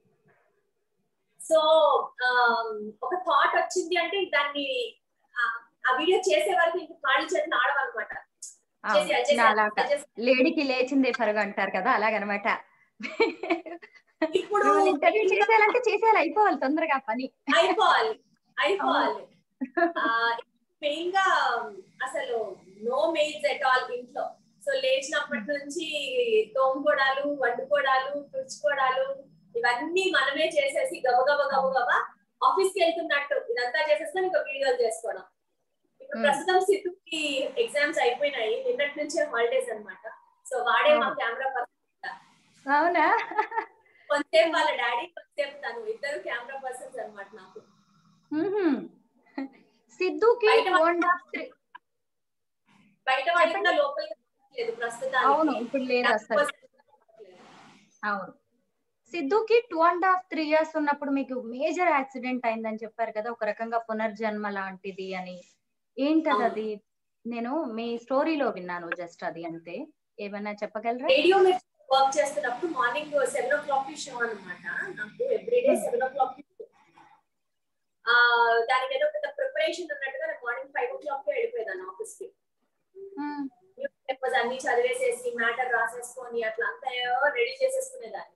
[SPEAKER 3] సో ఒక థాట్ వచ్చింది అంటే దాన్ని ఆ- ఆ వీడియో చేసే వరకు ఇంక కాళ్ళు చేతులు ఆడవన్నమాట
[SPEAKER 2] ఆ,
[SPEAKER 3] చేసేయాలి, చేసేయాలి,
[SPEAKER 2] నాలాగా
[SPEAKER 3] చేసేయాలి.
[SPEAKER 2] లేడీకి లేచిందే పరుగు అంటారు కదా అలాగనమాట
[SPEAKER 3] ఇప్పుడు
[SPEAKER 2] ఇంటర్వ్యూ చేసేయాలంటే చేసేయాలి అయిపోవాలి తొందరగా పని
[SPEAKER 3] అయిపోవాలి అయిపోవాలి మెయిన్ గా అసలు నో మెయిడ్స్ ఎట్ ఆల్ ఇంట్లో సో లేచినప్పటి నుంచి తోముకోవడాలు వండుకోవడాలు తుడుచుకోవడాలు ఇవన్నీ మనమే చేసేసి గబగబ గబగబ ఆఫీస్ కి వెళ్తున్నట్టు ఇదంతా చేసేసుకొని ఇంకా వీడియోలు చేసుకోవడం ఇప్పుడు
[SPEAKER 2] Hmm.
[SPEAKER 3] ప్రస్తుతం సిద్ధుకి ఎగ్జామ్స్ అయిపోయినాయి నిన్నటి నుంచే హాలిడేస్ అన్నమాట సో వాడే మా
[SPEAKER 2] Oh.
[SPEAKER 3] కెమెరా పర్సన్
[SPEAKER 2] అవునా
[SPEAKER 3] కొంతసేపు వాళ్ళ డాడీ కొంతసేపు తను ఇద్దరు కెమెరా పర్సన్స్ అన్నమాట నాకు
[SPEAKER 2] మ్మ్హ్మ్. సిద్ధుకి
[SPEAKER 3] బయట
[SPEAKER 2] టూ అండ్ హాఫ్ త్రీ
[SPEAKER 3] బయట వాడి కూడా లోపలికి లేదు ప్రస్తుతానికి
[SPEAKER 2] అవును ఇప్పుడు లేదు అసలు అవును సిద్ధుకి two and half three years ఉన్నప్పుడు మీకు మేజర్ యాక్సిడెంట్ అయిందని చెప్పారు కదా ఒక రకంగా పునర్జన్మ లాంటిది అని ఏంటది
[SPEAKER 3] అవును.
[SPEAKER 2] అది నేను మీ స్టోరీలో విన్నాను జస్ట్ అది అంతే ఏమైనా చెప్పగలరా
[SPEAKER 3] రేడియో మీద వర్క్ చేస్తున్నప్పుడు మార్నింగ్ సెవెన్ ఓ క్లాక్ కి షో అనమాట నాకు ఎవ్రీడే సెవెన్ ఓ క్లాక్ ఆ దానికి ఏదో పెద్ద ప్రిపరేషన్ ఉన్నట్టుగా నేను మార్నింగ్ ఫైవ్ ఓ క్లాక్ కి వెళ్ళిపోయేదాన్ని ఆఫీస్ కి
[SPEAKER 2] మ్మ్.
[SPEAKER 3] న్యూస్ పేపర్స్ అన్ని చదివేసేసి మ్యాటర్ రాసేసుకొని అట్లా అంతా రెడీ చేసేసుకునేదాన్ని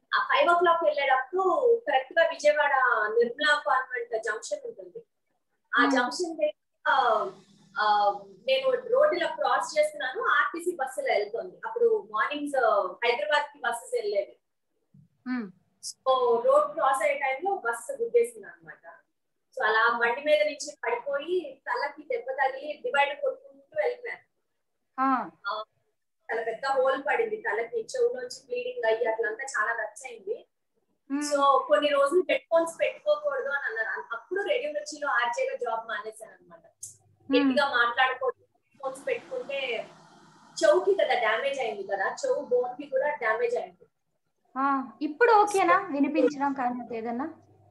[SPEAKER 3] ఆ ఫైవ్ ఓ క్లాక్ వెళ్ళేటప్పుడు కరెక్ట్ గా విజయవాడ నిర్మలా కాన్వెంట్ జంక్షన్ ఉంటుంది ఆ
[SPEAKER 2] Hmm.
[SPEAKER 3] జంక్షన్ దగ్గర ఆ, నేను రోడ్డులో క్రాస్ చేస్తున్నాను ఆర్టీసీ బస్సులో వెళ్తుంది అప్పుడు మార్నింగ్స్ హైదరాబాద్ కి బస్సెస్ వెళ్ళేవి
[SPEAKER 2] ఉమ్,
[SPEAKER 3] సో రోడ్ క్రాస్ అయ్యే టైంలో బస్సు గుద్దేసింది అనమాట సో అలా బండి మీద నుంచి పడిపోయి తలకి దెబ్బ తగిలి డివైడర్ కొట్టుకుంటూ వెళ్ళిపోయాను
[SPEAKER 2] ఆ,
[SPEAKER 3] చాలా పెద్ద హోల్ పడింది తలకి చెవులోంచి బ్లీడింగ్ అయ్యి అట్లంతా చాలా రచ్చ అయింది
[SPEAKER 2] ఉమ్,
[SPEAKER 3] సో కొన్ని రోజులు హెడ్ ఫోన్స్ పెట్టుకోకూడదు అని అన్నారు అప్పుడు రేడియో మిర్చిలో ఆర్జేగా జాబ్ మానేశాను అనమాట గట్టిగా మాట్లాడకూడదు హెడ్ ఫోన్స్ పెట్టుకుంటే చెవుకి కదా డ్యామేజ్ అయింది కదా చెవు బోన్ కి కూడా డ్యామేజ్ అయింది
[SPEAKER 2] ఆ, ఇప్పుడు ఓకేనా వినిపించడం కానీ అది ఏదన్నా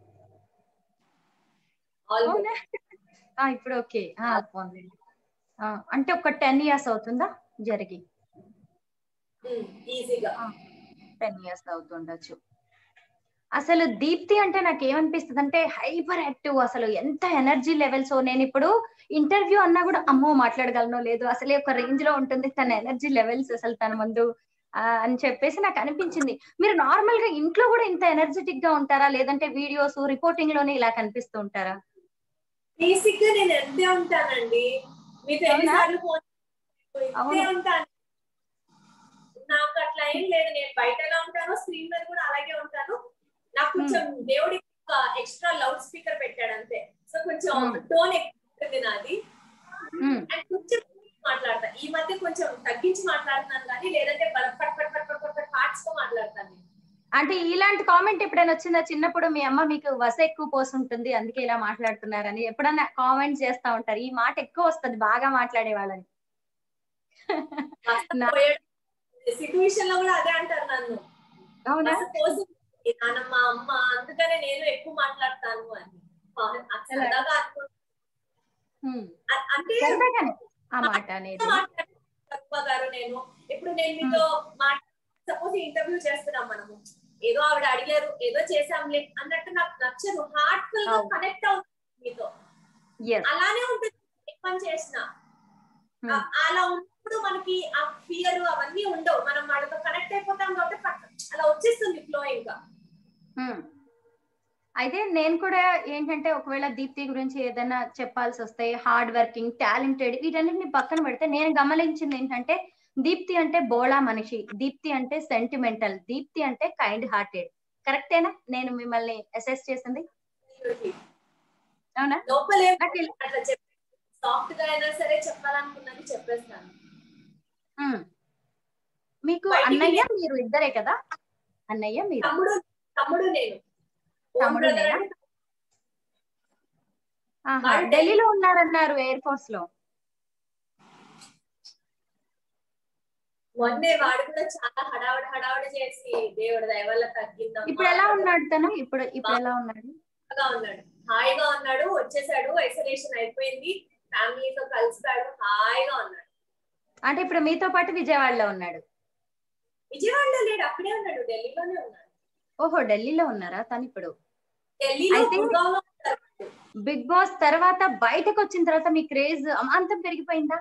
[SPEAKER 3] ఆల్
[SPEAKER 2] అవునా? ఆ, ఇప్పుడు ఓకే ఆ, పోన్లేండి. ఆ, అంటే ఒక టెన్ ఇయర్స్ అవుతుందా జరిగి
[SPEAKER 3] ఈజీగా
[SPEAKER 2] టెన్ ఇయర్స్ అవుతుండొచ్చు అసలు దీప్తి అంటే నాకు ఏమనిపిస్తుంది అంటే హైపర్ యాక్టివ్ అసలు ఎంత ఎనర్జీ లెవెల్స్ నేను ఇప్పుడు ఇంటర్వ్యూ అన్నా కూడా అమ్మో మాట్లాడగలను లేదు అసలే ఒక రేంజ్ లో ఉంటుంది తన ఎనర్జీ లెవెల్స్ అసలు తన ముందు ఆ, అని చెప్పేసి నాకు అనిపించింది మీరు నార్మల్ గా ఇంట్లో కూడా ఇంత ఎనర్జెటిక్ గా ఉంటారా లేదంటే వీడియోస్ రిపోర్టింగ్ లోనే ఇలా కనిపిస్తూ ఉంటారా
[SPEAKER 3] బేసిక్ గా నేను ఎంతే ఉంటానండి మీతో
[SPEAKER 2] అవునా?
[SPEAKER 3] ఎన్నిసార్లు ఫోన్ ఇంతే
[SPEAKER 2] అవును.
[SPEAKER 3] ఉంటాను నాకు అట్లా ఏం లేదు నేను బయట ఎలా ఉంటాను స్క్రీన్ మీద కూడా అలాగే ఉంటాను నాకు కొంచెం దేవుడి ఎక్స్ట్రా లౌడ్ స్పీకర్ పెట్టాడు అంతే సో కొంచెం
[SPEAKER 2] Hmm.
[SPEAKER 3] టోన్ ఎక్కువ నాది
[SPEAKER 2] ఉమ్,
[SPEAKER 3] అండ్ కొంచెం మాట్లాడతా ఈ మధ్య కొంచెం తగ్గించి మాట్లాడుతున్నాను కానీ లేదంటే పట్ పట్ పట్ పట్ పట్ పట్ పార్ట్స్ తో మాట్లాడతాను నేను.
[SPEAKER 2] అంటే ఇలాంటి కామెంట్ ఎప్పుడైనా వచ్చిందా చిన్నప్పుడు మీ అమ్మ మీకు వస ఎక్కువ పోసుంటుంది అందుకే ఇలా మాట్లాడుతున్నారని ఎప్పుడన్నా కామెంట్ చేస్తా ఉంటారు ఈ మాట ఎక్కువ వస్తుంది బాగా మాట్లాడే వాళ్ళని నా-
[SPEAKER 3] సిట్యుయేషన్ లో కూడా అదే అంటారు నన్ను
[SPEAKER 2] అవునా
[SPEAKER 3] బస్సు కోసం నానమ్మ అమ్మ అందుకనే నేను ఎక్కువ మాట్లాడతాను అని ఆ, అది సరదాగా అనుకుంటా
[SPEAKER 2] ఉమ్,
[SPEAKER 3] అ- అంటే
[SPEAKER 2] సరదాగానే ఆ మాట అనేది
[SPEAKER 3] మాట్లాడతాను తక్కువ గారు నేను ఇప్పుడు నేను మీతో మాట సపోజ్ ఇంటర్వ్యూ చేస్తున్నాం మనము ఏదో ఆవిడ అడిగారు ఏదో చేసాంలే అన్నట్టు నాకు నచ్చదు హార్ట్ఫుల్ గా
[SPEAKER 2] అవును.
[SPEAKER 3] కనెక్ట్ అవుతుంది మీతో
[SPEAKER 2] ఎస్
[SPEAKER 3] అలానే ఉంటుంది ఏ పని చేసినా ఆ- అలా ఉన్నప్పుడు మనకి ఆ ఫియర్ అవన్నీ ఉండవు మనం వాళ్ళతో కనెక్ట్ అయిపోతాం కాబట్టి పక్క- అలా వచ్చేస్తుంది ఫ్లో ఇంకా
[SPEAKER 2] అయితే నేను కూడా ఏంటంటే ఒకవేళ దీప్తి గురించి ఏదైనా చెప్పాల్సి వస్తే హార్డ్ వర్కింగ్ టాలెంటెడ్ వీటన్నిటిని పక్కన పెడితే నేను గమనించింది ఏంటంటే దీప్తి అంటే బోళా మనిషి దీప్తి అంటే సెంటిమెంటల్ దీప్తి అంటే కైండ్ హార్టెడ్ కరెక్టేనా నేను మిమ్మల్ని అసెస్ చేసింది అవునా
[SPEAKER 3] లోపలే
[SPEAKER 2] నాకు ఇల్-
[SPEAKER 3] అట్లా చెప్పి సాఫ్ట్ గా అయినా సరే చెప్పాలనుకున్నది చెప్పేస్తాను
[SPEAKER 2] ఉమ్. మీకు
[SPEAKER 3] బయటికి
[SPEAKER 2] అన్నయ్య మీరు ఇద్దరే కదా అన్నయ్య మీరు
[SPEAKER 3] తమ్ముడు తమ్ముడు నేను Own
[SPEAKER 2] తమ్ముడు
[SPEAKER 3] brother
[SPEAKER 2] నేనా?
[SPEAKER 3] అంటే
[SPEAKER 2] ఆహా,
[SPEAKER 3] వాడు
[SPEAKER 2] ఢిల్లీలో ఉన్నారన్నారు ఎయిర్ ఫోర్స్ లో
[SPEAKER 3] మొన్నే వాడు కూడా చాలా హడావుడి హడావుడి చేసి దేవుడి దయ వల్ల తగ్గిందమ్మా
[SPEAKER 2] ఇప్పుడు ఎలా ఉన్నాడు తను ఇప్పుడు ఇప్పుడు ఎలా ఉన్నాడు
[SPEAKER 3] హాయిగా ఉన్నాడు హాయిగా ఉన్నాడు వచ్చేసాడు ఐసోలేషన్ అయిపోయింది ఫ్యామిలీతో కలిసిపాడు హాయిగా ఉన్నాడు
[SPEAKER 2] అంటే ఇప్పుడు మీతో పాటు విజయవాడలో ఉన్నాడు
[SPEAKER 3] విజయవాడలో లేడు అక్కడే ఉన్నాడు ఢిల్లీలోనే ఉన్నాడు
[SPEAKER 2] ఓహో ఢిల్లీలో ఉన్నారా తను ఇప్పుడు
[SPEAKER 3] ఢిల్లీలో
[SPEAKER 2] అయితే-
[SPEAKER 3] గుర్గావ్లో ఉంటారు
[SPEAKER 2] బిగ్ బాస్ తర్వాత బయటకు వచ్చిన తర్వాత మీ క్రేజ్ అమాంతం పెరిగిపోయిందా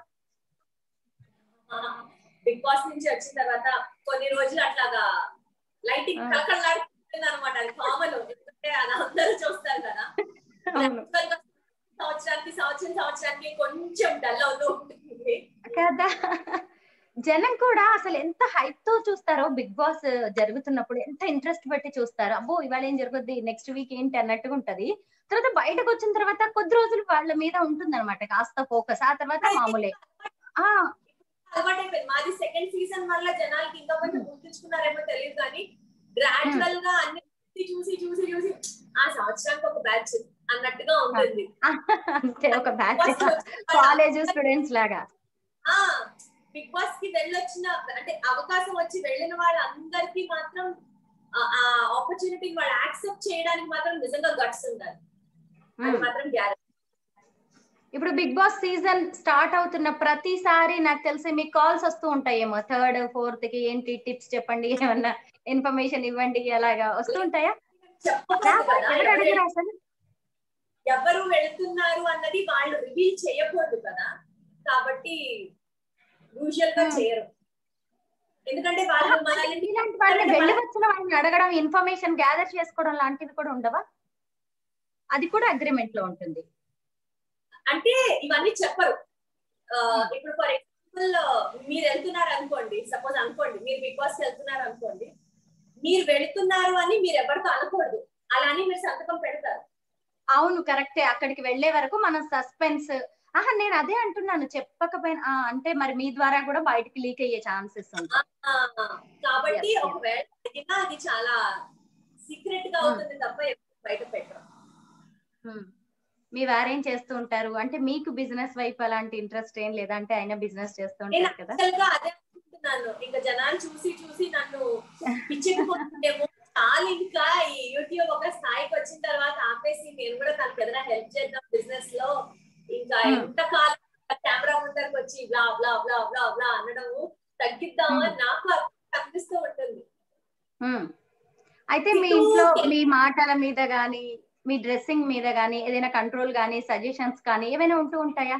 [SPEAKER 3] బిగ్ బాస్ నుంచి వచ్చిన తర్వాత కొన్ని రోజులు అట్లాగా లైటింగ్
[SPEAKER 2] ఆ.
[SPEAKER 3] కలకలాడుతుంది అనమాట అది కామన్ ఎందుకంటే అది అందరూ చూస్తారు కదా
[SPEAKER 2] అవును
[SPEAKER 3] Actual గా సంవత్సరానికి సంవత్సరం సంవత్సరానికి కొంచెం డల్ అవుతూ ఉంటుంది
[SPEAKER 2] కదా జనం కూడా అసలు ఎంత హైప్ తో చూస్తారో బిగ్ బాస్ జరుగుతున్నప్పుడు ఎంత ఇంట్రెస్ట్ పెట్టి చూస్తారో అబ్బో ఇవాళ ఏం జరుగుద్ది నెక్స్ట్ వీక్ ఏంటి అన్నట్టుగా ఉంటది తర్వాత బయటకు వచ్చిన తర్వాత కొద్ది రోజులు వాళ్ళ మీద ఉంటుంది అనమాట కాస్త ఫోకస్ ఆ తర్వాత మామూలే ఆ
[SPEAKER 3] అలవాటైపోయింది మాది సెకండ్ సీజన్ వల్ల జనాలకి ఇంకా కొంచెం గుర్తుంచుకున్నారేమో తెలియదు కానీ గ్రాడ్యువల్ గా అన్ని చూసి చూసి చూసి ఆ సంవత్సరానికి ఒక బ్యాచ్ అన్నట్టుగా ఉంటుంది
[SPEAKER 2] అంతే ఒక బ్యాచ్ కాలేజ్ స్టూడెంట్స్ లాగా
[SPEAKER 3] బిగ్ బాస్ కి వెళ్ళొచ్చిన అంటే అవకాశం వచ్చి వెళ్ళిన వాళ్ళందరికీ మాత్రం ఆ- ఆ ఆపర్చునిటీని వాళ్ళు యాక్సెప్ట్ చేయడానికి మాత్రం నిజంగా గట్స్ ఉండాలి అది
[SPEAKER 2] ఉమ్.
[SPEAKER 3] మాత్రం గ్యారెంటీ
[SPEAKER 2] ఇప్పుడు బిగ్ బాస్ సీజన్ స్టార్ట్ అవుతున్న ప్రతిసారి నాకు తెలిసి మీకు కాల్స్ వస్తూ ఉంటాయేమో థర్డ్ ఫోర్త్ కి ఏంటి టిప్స్ చెప్పండి ఏమన్నా ఇన్ఫర్మేషన్ ఇవ్వండి అలాగా వస్తూ ఉంటాయా
[SPEAKER 3] చెప్పకూడదు
[SPEAKER 2] రావా?
[SPEAKER 3] కదా
[SPEAKER 2] ఎవరు
[SPEAKER 3] ఎవరు-
[SPEAKER 2] అడిగారు అసలు
[SPEAKER 3] ఎవరు వెళ్తున్నారు అన్నది వాళ్ళు రివీల్ చేయకూడదు కదా కాబట్టి యూజువల్ గా
[SPEAKER 2] Hmm.
[SPEAKER 3] చేయరు ఎందుకంటే వాళ్ళు మనల్ని
[SPEAKER 2] ఇలాంటి వాళ్ళని వెళ్ళి వచ్చిన వాళ్ళని అడగడం ఇన్ఫర్మేషన్ గ్యాదర్ చేసుకోవడం లాంటివి కూడా ఉండవా అది కూడా అగ్రిమెంట్ లో ఉంటుంది
[SPEAKER 3] అంటే ఇవన్నీ చెప్పరు ఆ, ఇప్పుడు ఫర్ ఎగ్జాంపుల్ మీరు వెళ్తున్నారు అనుకోండి సపోజ్ అనుకోండి మీరు బిగ్ బాస్ వెళ్తున్నారు అనుకోండి మీరు వెళుతున్నారు అని మీరు ఎవరితో అనకూడదు అలా అని మీరు సంతకం పెడతారు
[SPEAKER 2] అవును కరెక్టే అక్కడికి వెళ్లే వరకు మనం సస్పెన్స్ ఆహా నేను అదే అంటున్నాను చెప్పకపోయినా ఆ, అంటే మరి మీ ద్వారా కూడా బయటికి లీక్ అయ్యే ఛాన్సెస్ ఉంటాయి
[SPEAKER 3] ఆ, కాబట్టి
[SPEAKER 2] Yes, yes.
[SPEAKER 3] ఒకవేళ అడిగినా అది చాలా సీక్రెట్ గా అవుతుంది తప్ప ఎప్పుడు బయట పెట్టరు
[SPEAKER 2] Hmm. మీ వారేం చేస్తూ ఉంటారు అంటే మీకు బిజినెస్ వైపు అలాంటి ఇంట్రెస్ట్ ఏం లేదా అంటే ఆయన బిజినెస్ చేస్తూ
[SPEAKER 3] నేను
[SPEAKER 2] ఉంటారు కదా
[SPEAKER 3] యాక్చువల్ గా అదే అనుకుంటున్నాను ఇంకా జనాలు చూసి చూసి నన్ను పిచ్చెక్కిపోతుండేమో చాలా ఇంకా ఈ యూట్యూబ్ ఒక స్థాయికి వచ్చిన తర్వాత ఆపేసి నేను కూడా తనకు ఏదైనా హెల్ప్ చేద్దాం బిజినెస్ లో ఇంకా
[SPEAKER 2] Hmm.
[SPEAKER 3] ఎంత కాలం కెమెరా ముందరకు వచ్చి బ్లా బ్లా బ్లా బ్లా బ్లా అనడము తగ్గిద్దామని నాకు అనిపిస్తూ ఉంటుంది
[SPEAKER 2] Hmm. అయితే మీ
[SPEAKER 3] ఇటు-
[SPEAKER 2] ఇంట్లో మీ మాటల మీద గానీ మీ డ్రెస్సింగ్ మీద గానీ ఏదైనా కంట్రోల్ గానీ సజెషన్స్ కానీ ఏమైనా ఉంటూ ఉంటాయా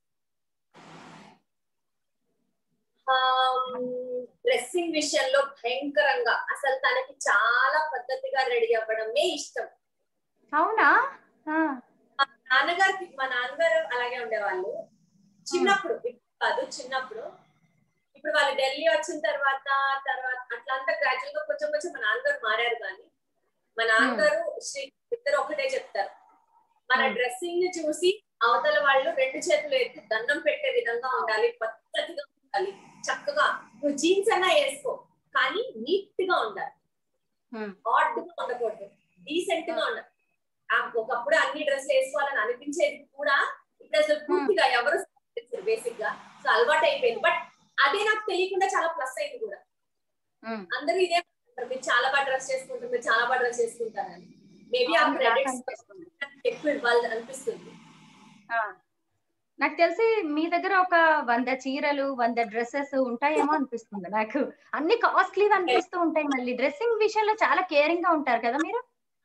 [SPEAKER 3] డ్రెస్సింగ్ విషయంలో భయంకరంగా అసలు తనకి చాలా పద్ధతిగా రెడీ అవ్వడమే ఇష్టం
[SPEAKER 2] అవునా ఆ,
[SPEAKER 3] మా నాన్నగారికి మా నాన్నగారు అలాగే ఉండేవాళ్ళు చిన్నప్పుడు ఇప్పుడు కాదు చిన్నప్పుడు ఇప్పుడు వాళ్ళు ఢిల్లీ వచ్చిన తర్వాత తర్వాత అట్లా అంతా గ్రాడ్యువల్ గా కొంచెం కొంచెం మా నాన్నగారు మారారు కానీ మా నాన్నగారు శ్రీ ఇద్దరు ఒకటే చెప్తారు మన
[SPEAKER 2] Hmm.
[SPEAKER 3] డ్రెస్సింగ్ ని చూసి అవతల వాళ్ళు రెండు చేతులు ఎత్తి దండం పెట్టే విధంగా ఉండాలి పద్ధతిగా ఉండాలి చక్కగా నువ్వు జీన్స్ అన్నా వేసుకో కానీ నీట్ గా ఉండాలి
[SPEAKER 2] Hmm.
[SPEAKER 3] ఆడ్ గా ఉండకూడదు డీసెంట్ గా ఉండాలి ఆ ఒకప్పుడు అన్ని డ్రెస్సులు వేసుకోవాలని అనిపించేది కూడా ఇప్పుడు అసలు పూర్తిగా ఎవరు బేసిక్ గా సో అలవాటు అయిపోయింది బట్ అదే నాకు తెలియకుండా చాలా ప్లస్ అయింది కూడా
[SPEAKER 2] Hmm.
[SPEAKER 3] అందరూ ఇదే అంటారు, మీరు చాలా బాగా డ్రెస్ చేసుకుంటారు మీరు చాలా బాగా డ్రెస్ చేసుకుంటారని మేబీ ఆ
[SPEAKER 2] అవును, నాకు
[SPEAKER 3] క్రెడిట్స్
[SPEAKER 2] అనిపిస్తుంది.
[SPEAKER 3] ఎక్కువ ఇవ్వాలి అనిపిస్తుంది
[SPEAKER 2] ఆ. నాకు తెలిసి మీ దగ్గర ఒక వంద చీరలు వంద డ్రెస్సెస్ ఉంటాయేమో అనిపిస్తుంది నాకు అన్ని కాస్ట్లీ అనిపిస్తూ ఉంటాయి మళ్ళీ డ్రెస్సింగ్ విషయంలో చాలా కేరింగ్ గా ఉంటారు కదా మీరు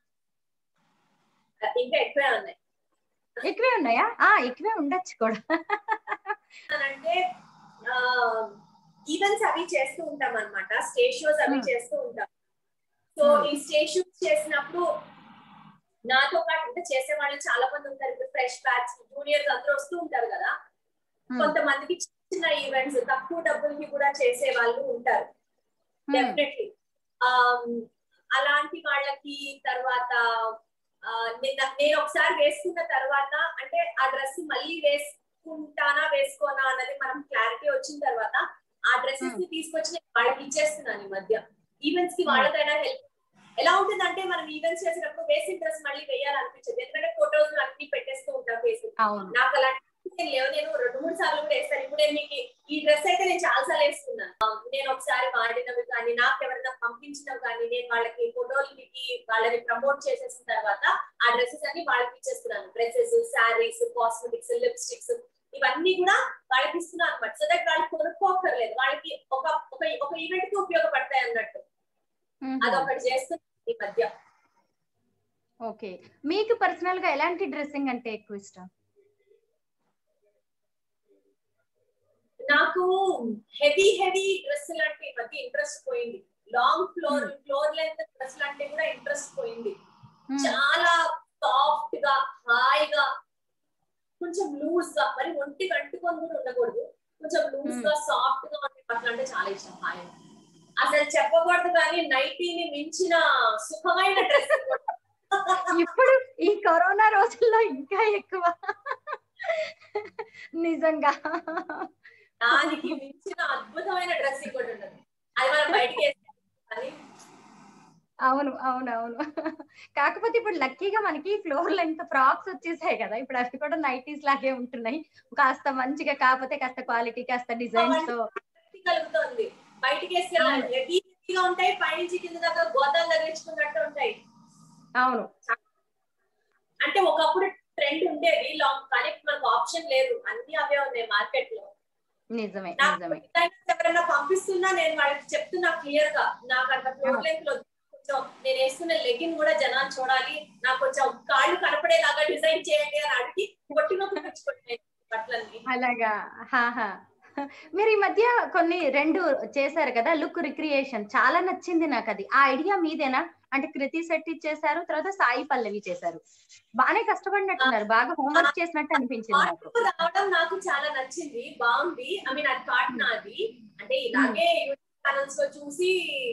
[SPEAKER 3] ఇంకా ఎక్కువే ఉన్నాయి
[SPEAKER 2] ఎక్కువే ఉన్నాయా ఆ ఎక్కువే ఉండొచ్చు కూడా
[SPEAKER 3] అంటే ఈవెంట్స్ అవి చేస్తూ ఉంటాం అన్నమాట స్టేజ్ షోస్ అవి
[SPEAKER 2] Hmm.
[SPEAKER 3] చేస్తూ ఉంటాం సో
[SPEAKER 2] Hmm.
[SPEAKER 3] ఈ స్టేజ్ షోస్ చేసినప్పుడు నాతో పాటు అంటే చేసే వాళ్ళు చాలా మంది ఉంటారు ఇప్పుడు ఫ్రెష్ బ్యాచ్ జూనియర్స్ అందరూ వస్తూ ఉంటారు కదా
[SPEAKER 2] Hmm.
[SPEAKER 3] కొంతమందికి చిన్న చిన్న ఈవెంట్స్ తక్కువ డబ్బులకి కూడా చేసే వాళ్ళు ఉంటారు
[SPEAKER 2] Hmm.
[SPEAKER 3] డెఫినెట్లీ అలాంటి వాళ్ళకి తర్వాత ఆ, నిన్న నేను ఒకసారి వేసుకున్న తర్వాత అంటే ఆ డ్రెస్ మళ్ళీ వేసుకుంటానా వేసుకోనా అన్నది మనం క్లారిటీ వచ్చిన తర్వాత ఆ డ్రెస్సెస్ ని తీసుకొచ్చి నేను వాళ్ళకి ఇచ్చేస్తున్నాను ఈ మధ్య ఈవెంట్స్ కి వాళ్ళకైనా హెల్ప్ ఎలా ఉంటుందంటే మనం ఈవెంట్స్ చేసినప్పుడు వేసిన డ్రెస్ మళ్ళీ వేయాలనిపించదు ఎందుకంటే ఫొటోస్ అన్ని పెట్టేస్తూ ఉంటాం ఫేస్బుక్
[SPEAKER 2] అవును
[SPEAKER 3] నాకు అలాంటి నేను లేవు నేను రెండు మూడు సార్లు కూడా వేస్తాను ఇప్పుడు నేను మీకు ఈ డ్రెస్ అయితే నేను చాలా సార్లు వేసుకున్నాను ఆ, నేను ఒకసారి వాడినవి కానీ నాకు ఎవరైనా పంపించినవి కానీ నేను వాళ్ళకి ఫోటోలకి వాళ్ళని ప్రమోట్ చేసేసిన తర్వాత ఆ డ్రెస్సెస్ అన్ని వాళ్ళకి ఇచ్చేస్తున్నాను డ్రెస్సెస్ శారీస్ కాస్మెటిక్స్ లిప్స్టిక్స్ ఇవన్నీ కూడా వాళ్ళకి ఇస్తున్నాను అనమాట సో దట్ వాళ్ళు కొనుక్కోక్కర్లేదు వాళ్ళకి ఒక ఒక ఒక ఈవెంట్ కి ఉపయోగపడతాయి అన్నట్టు అదొకటి చేస్తున్నాను ఈ మధ్య
[SPEAKER 2] ఓకే మీకు పర్సనల్ గా ఎలాంటి డ్రెస్సింగ్ అంటే ఎక్కువ ఇష్టం
[SPEAKER 3] నాకు హెవీ హెవీ డ్రెస్సులు అంటే ఈ మధ్య ఇంట్రెస్ట్ పోయింది లాంగ్ ఫ్లోర్ ఫ్లోర్ లెంత్ డ్రెస్సులు అంటే కూడా ఇంట్రెస్ట్ పోయింది
[SPEAKER 2] Hmm.
[SPEAKER 3] చాలా సాఫ్ట్ గా హాయిగా కొంచెం లూజ్ గా మరి ఒంటి కంటుకొని కూడా ఉండకూడదు కొంచెం లూజ్ గా సాఫ్ట్ గా ఉండే బట్టలు అంటే చాలా ఇష్టం హాయిగా అసలు చెప్పకూడదు కానీ నైటీని మించిన సుఖమైన డ్రెస్
[SPEAKER 2] ఇప్పుడు ఈ కరోనా రోజుల్లో ఇంకా ఎక్కువ నిజంగా
[SPEAKER 3] దానికి మించిన అద్భుతమైన డ్రెస్ ఇంకోటి ఉండదు అది మనం బయటికి వేస్తే కానీ
[SPEAKER 2] అవును అవును అవును కాకపోతే ఇప్పుడు లక్కీగా మనకి ఫ్లోర్ లెంత్ ఫ్రాక్స్ వచ్చేసాయి కదా ఇప్పుడు అవి కూడా నైటీస్ లాగే ఉంటున్నాయి కాస్త మంచిగా కాకపోతే కాస్త క్వాలిటీ కాస్త డిజైన్స్ తో
[SPEAKER 3] శక్తి కలుగుతుంది బయటికి వేసుకెళ్ళాలి హెవీగా ఉంటాయి పైనుంచి కింద దాకా గోదాలు తగిలించుకున్నట్టు ఉంటాయి
[SPEAKER 2] అవును
[SPEAKER 3] అంటే ఒకప్పుడు ట్రెండ్ ఉండేది లాంగ్ కానీ ఇప్పుడు మనకు ఆప్షన్ లేదు అన్ని అవే ఉన్నాయి మార్కెట్ లో
[SPEAKER 2] నిజమే
[SPEAKER 3] నాకు
[SPEAKER 2] నిజమే
[SPEAKER 3] designers ఎవరైనా పంపిస్తున్నా నేను వాళ్ళకి చెప్తున్నా క్లియర్ గా నాకు అంత ఫ్లోర్ లెంత్ లో కొంచెం నేను వేసుకున్న లెగిన్ కూడా జనాలు చూడాలి నాకు కొంచెం కాళ్ళు కనపడేలాగా డిజైన్ చేయండి అని అడిగి కొట్టినప్పుడు తెచ్చుకుంటున్నాయి బట్టలన్నీ
[SPEAKER 2] అలాగా హాహా మీరు ఈ మధ్య కొన్ని రెండు చేశారు కదా లుక్ రిక్రియేషన్ చాలా నచ్చింది నాకు అది ఆ ఐడియా మీదేనా అంటే కృతి శెట్టి చేశారు తర్వాత సాయి పల్లవి చేశారు బాగానే కష్టపడినట్టున్నారు బాగా హోంవర్క్ చేసినట్టు అనిపించింది నాకు
[SPEAKER 3] మార్పు రావడం నాకు చాలా నచ్చింది బాగుంది ఐ మీన్ అది థాట్ నాది అంటే ఇలాగే యూట్యూబ్ ఛానల్స్ లో చూసి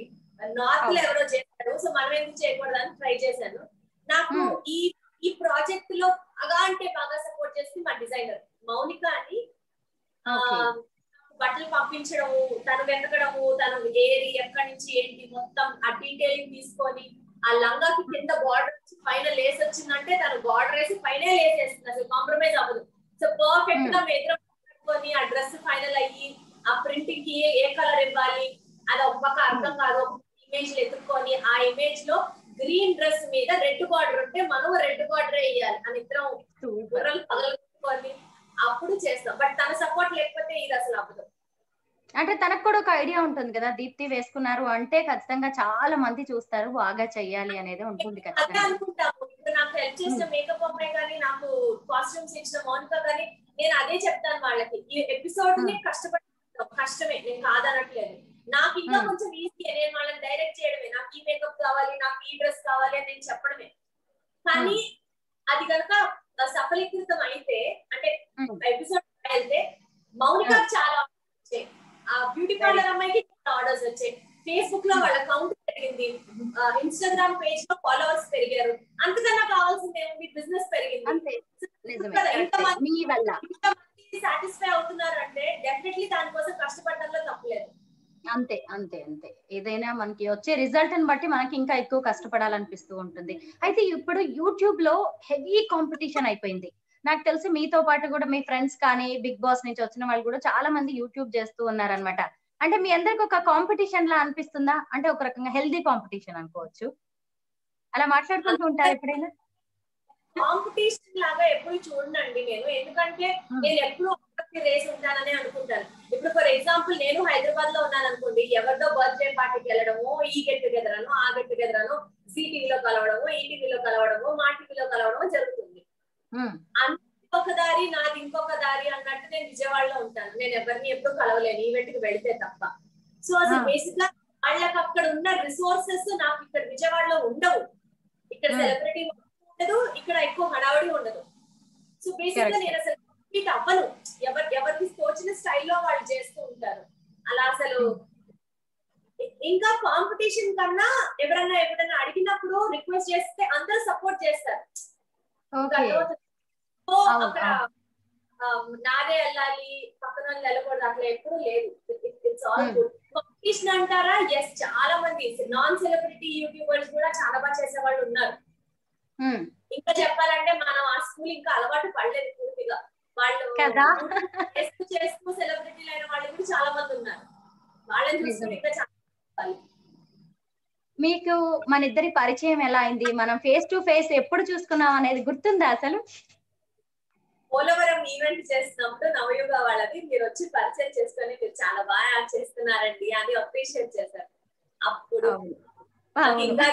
[SPEAKER 3] నార్త్ లో ఎవరో చేశారు సో మనం ఎందుకు చేయకూడదు అని ట్రై చేశాను నాకు
[SPEAKER 2] Hmm.
[SPEAKER 3] ఈ ఈ ప్రాజెక్ట్ లో బాగా అంటే బాగా సపోర్ట్ చేసింది మా డిజైనర్ మౌనిక అని ఆ,
[SPEAKER 2] Okay.
[SPEAKER 3] బట్టలు పంపించడము తను వెతకడము తను ఏరి ఎక్కడి నుంచి ఏంటి మొత్తం ఆ డీటెయిలింగ్ తీసుకొని ఆ లంగాకి కింద బార్డర్ పైన లేస్ వచ్చిందంటే తను బార్డర్ వేసి పైన లేస్ వేస్తుంది అసలు కాంప్రమైజ్ అవ్వదు సో పర్ఫెక్ట్ గా ఎదురు పెట్టుకొని ఆ డ్రెస్ ఫైనల్ అయ్యి ఆ ప్రింటింగ్ కి ఏ- ఏ కలర్ ఇవ్వాలి అది ఒక పక్క అర్థం కాదు ఇమేజ్ ఎత్తుక్కొని ఆ ఇమేజ్ లో గ్రీన్ డ్రెస్ మీద రెడ్ బార్డర్ ఉంటే మనం రెడ్ బార్డర్ వేయాలి అని ఇద్దరం
[SPEAKER 2] Super.
[SPEAKER 3] బుర్రలు పగలగొట్టుకొని అప్పుడు చేస్తాం బట్ తన సపోర్ట్ లేకపోతే ఇది అసలు అవ్వదు
[SPEAKER 2] అంటే తనకు కూడా ఒక ఐడియా ఉంటుంది కదా దీప్తి వేసుకున్నారు అంటే ఖచ్చితంగా చాలా మంది చూస్తారు బాగా చెయ్యాలి అనేది ఉంటుంది
[SPEAKER 3] అదే
[SPEAKER 2] ఖచ్చితంగా
[SPEAKER 3] అనుకుంటాము ఇప్పుడు నాకు హెల్ప్ చేసిన మేకప్ అమ్మాయి కానీ నాకు కాస్ట్యూమ్స్ ఇచ్చిన మౌనిక కానీ నేను అదే చెప్తాను వాళ్ళకి ఈ ఎపిసోడ్ ని కష్టపడి కష్టమే నేను కాదనట్లేదు నాకు ఇంకా
[SPEAKER 2] Hmm.
[SPEAKER 3] కొంచెం ఈజీ నేను వాళ్ళని డైరెక్ట్ చేయడమే నాకు ఈ మేకప్ కావాలి నాకు ఈ డ్రెస్ కావాలి అని నేను చెప్పడమే కానీ అది కనుక సఫలీకృతం అయితే అంటే
[SPEAKER 2] Hmm.
[SPEAKER 3] ఎపిసోడ్ వెళ్తే మౌనిక చాలా orders వచ్చాయి ఆ బ్యూటీ పార్లర్ అమ్మాయికి ఆర్డర్స్ వచ్చాయి ఫేస్బుక్ లో వాళ్ళ కౌంట్ పెరిగింది ఇన్స్టాగ్రామ్ పేజ్ లో ఫాలోవర్స్ పెరిగారు అంతకన్నా కావాల్సింది ఏముంది బిజినెస్ పెరిగింది
[SPEAKER 2] అంతే నిజమే
[SPEAKER 3] కదా,
[SPEAKER 2] correct.
[SPEAKER 3] ఇంతమంది-
[SPEAKER 2] మీ వల్ల
[SPEAKER 3] ఇంతమంది సాటిస్ఫై అవుతున్నారు అంటే డెఫినెట్లీ దానికోసం కష్టపడడంలో తప్పలేదు
[SPEAKER 2] అంతే అంతే అంతే ఏదైనా మనకి వచ్చే రిజల్ట్ ని బట్టి మనకి ఇంకా ఎక్కువ కష్టపడాలనిపిస్తూ ఉంటుంది అయితే ఇప్పుడు యూట్యూబ్ లో హెవీ కాంపిటీషన్ అయిపోయింది నాకు తెలిసి మీతో పాటు కూడా మీ ఫ్రెండ్స్ కానీ బిగ్ బాస్ నుంచి వచ్చిన వాళ్ళు కూడా చాలా మంది యూట్యూబ్ చేస్తూ ఉన్నారనమాట అంటే మీ అందరికి ఒక కాంపిటీషన్ లా అనిపిస్తుందా అంటే ఒక రకంగా హెల్దీ కాంపిటీషన్ అనుకోవచ్చు అలా మాట్లాడుకుంటూ ఉంటారు ఎప్పుడైనా
[SPEAKER 3] కాంపిటీషన్ లాగా ఎప్పుడు చూడండి నేను ఎందుకంటే
[SPEAKER 2] Hmm.
[SPEAKER 3] నేను ఎప్పుడు ఒకరికి రేస్ ఉంటానని అనుకుంటాను ఇప్పుడు ఫర్ ఎగ్జాంపుల్ నేను హైదరాబాద్ లో ఉన్నాను అనుకోండి ఎవరిదో బర్త్డే పార్టీకి వెళ్ళడము ఈ గెట్ టుగెదర్ అను ఆ గెట్ టుగెదర్ అను సి టీవీలో కలవడము ఈ టీవీలో కలవడము మా టీవీలో కలవడము జరుగుతుంది
[SPEAKER 2] ఉమ్,
[SPEAKER 3] ఒక దారి నాది ఇంకొక దారి అన్నట్టు నేను విజయవాడలో ఉంటాను నేను ఎవరిని ఎప్పుడు కలవలేను ఈవెంట్ కి వెళితే తప్ప సో అసలు
[SPEAKER 2] Ah.
[SPEAKER 3] బేసిక్ గా వాళ్ళకి అక్కడ ఉన్న రిసోర్సెస్ నాకు ఇక్కడ విజయవాడలో ఉండవు ఇక్కడ
[SPEAKER 2] Hmm.
[SPEAKER 3] సెలబ్రిటీ ఉండదు ఇక్కడ ఎక్కువ హడావడి ఉండదు సో బేసిక్ గా
[SPEAKER 2] Correct.
[SPEAKER 3] నేను అసలు compete అవ్వను ఎవరి ఎవరికి తోచిన స్టైల్లో వాళ్ళు చేస్తూ ఉంటారు అలా అసలు ఇంకా కాంపిటీషన్ కన్నా ఎవరన్నా ఎవరన్నా అడిగినప్పుడు రిక్వెస్ట్ చేస్తే అందరూ సపోర్ట్ చేస్తారు
[SPEAKER 2] ఓకే
[SPEAKER 3] సో
[SPEAKER 2] అవును,
[SPEAKER 3] అక్కడ
[SPEAKER 2] అవును.
[SPEAKER 3] ఆ, నాదే వెళ్ళాలి పక్కన వాళ్ళు వెళ్ళకూడదు అట్లా ఎప్పుడు లేదు it's all
[SPEAKER 2] Hmm.
[SPEAKER 3] Good competition అంటారా ఎస్ చాలా మంది నాన్ సెలబ్రిటీ యూట్యూబర్స్ కూడా చాలా బాగా చేసే వాళ్ళు ఉన్నారు
[SPEAKER 2] ఉమ్,
[SPEAKER 3] ఇంకా చెప్పాలంటే మనం ఆ స్కూల్ ఇంకా అలవాటు పడలేదు పూర్తిగా వాళ్ళు
[SPEAKER 2] కదా?
[SPEAKER 3] చేస్తూ చేస్తూ సెలబ్రిటీలు అయిన వాళ్ళు కూడా చాలా మంది ఉన్నారు వాళ్ళని చూస్తూ
[SPEAKER 2] నిజమే.
[SPEAKER 3] ఇంకా చాలా చెప్పాలి.
[SPEAKER 2] మీకు మన ఇద్దరి పరిచయం ఎలా అయింది మనం ఫేస్ టు ఫేస్ ఎప్పుడు చూసుకున్నాం అనేది గుర్తుందా అసలు
[SPEAKER 3] పోలవరం ఈవెంట్ చేసినప్పుడు నవయుగ వాళ్ళది మీరు వచ్చి పరిచయం చేసుకొని మీరు చాలా బాగా యాక్ట్ చేస్తున్నారండి అని అప్రిషియేట్ చేశారు అప్పుడు
[SPEAKER 2] అవును.
[SPEAKER 3] నాకు
[SPEAKER 2] అవును.
[SPEAKER 3] ఇంకా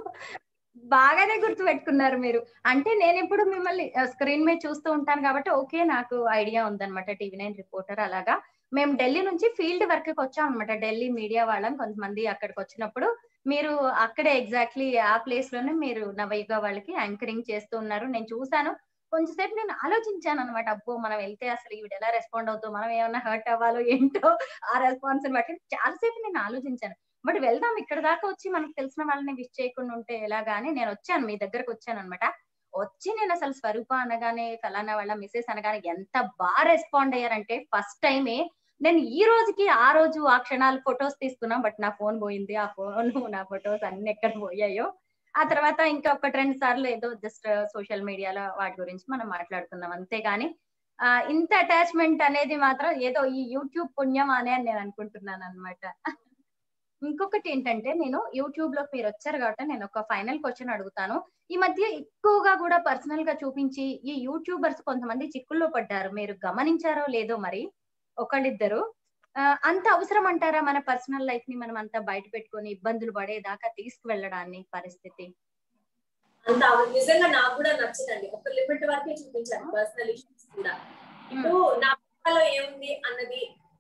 [SPEAKER 2] బాగానే గుర్తు పెట్టుకున్నారు మీరు అంటే నేను ఇప్పుడు మిమ్మల్ని స్క్రీన్ మీద చూస్తూ ఉంటాను కాబట్టి ఓకే నాకు ఐడియా ఉందన్నమాట టీవీ నైన్ రిపోర్టర్ అలాగా మేము ఢిల్లీ నుంచి ఫీల్డ్ వర్క్ కి వచ్చాం అనమాట ఢిల్లీ మీడియా వాళ్ళం కొంతమంది అక్కడికి వచ్చినప్పుడు మీరు అక్కడే ఎగ్జాక్ట్లీ ఆ ప్లేస్ లోనే మీరు నవయుగ వాళ్ళకి యాంకరింగ్ చేస్తూ ఉన్నారు నేను చూసాను కొంచెంసేపు నేను ఆలోచించాను అనమాట అబ్బో మనం వెళ్తే అసలు ఈవిడ ఎలా రెస్పాండ్ అవుతాం మనం ఏమన్నా హర్ట్ అవ్వాలో ఏంటో ఆ రెస్పాన్స్ బట్టి చాలాసేపు నేను ఆలోచించాను బట్ వెళ్దాం ఇక్కడ దాకా వచ్చి మనకు తెలిసిన వాళ్ళని విష్ చేయకుండా ఉంటే ఎలాగా అని నేను వచ్చాను మీ దగ్గరకు వచ్చాను అనమాట వచ్చి నేను అసలు స్వరూప అనగానే ఫలానా వాళ్ళ మిస్సెస్ అనగానే ఎంత బాగా రెస్పాండ్ అయ్యారంటే ఫస్ట్ టైమే నేను ఈ రోజుకి ఆ రోజు ఆ క్షణాలు ఫొటోస్ తీసుకున్నా బట్ నా ఫోన్ పోయింది ఆ ఫోన్ నా ఫొటోస్ అన్ని ఎక్కడ పోయాయో ఆ తర్వాత ఇంకా ఒక రెండు సార్లు ఏదో జస్ట్ సోషల్ మీడియాలో వాటి గురించి మనం మాట్లాడుకున్నాం అంతేగాని ఆ, ఇంత అటాచ్మెంట్ అనేది మాత్రం ఏదో ఈ యూట్యూబ్ పుణ్యం అనే అని నేను అనుకుంటున్నాను అనమాట ఇంకొకటి ఏంటంటే నేను యూట్యూబ్ లో మీరు వచ్చారు కాబట్టి నేను ఒక ఫైనల్ క్వశ్చన్ అడుగుతాను ఈ మధ్య ఎక్కువగా కూడా పర్సనల్ గా చూపించి ఈ యూట్యూబర్స్ కొంతమంది చిక్కుల్లో పడ్డారు మీరు గమనించారో లేదో మరి ఒకళ్ళిద్దరు ఆ, అంత అవసరం అంటారా మన పర్సనల్ లైఫ్ ని మనం అంతా బయట పెట్టుకొని ఇబ్బందులు పడేదాకా తీసుకువెళ్ళడాన్ని పరిస్థితి
[SPEAKER 3] అంత అవ- నిజంగా నాకు కూడా నచ్చదండి ఒక లిమిట్ వరకే చూపించాను పర్సనల్ ఇష్యూస్ కూడా ఇప్పుడు నా పక్కలో ఏముంది అన్నది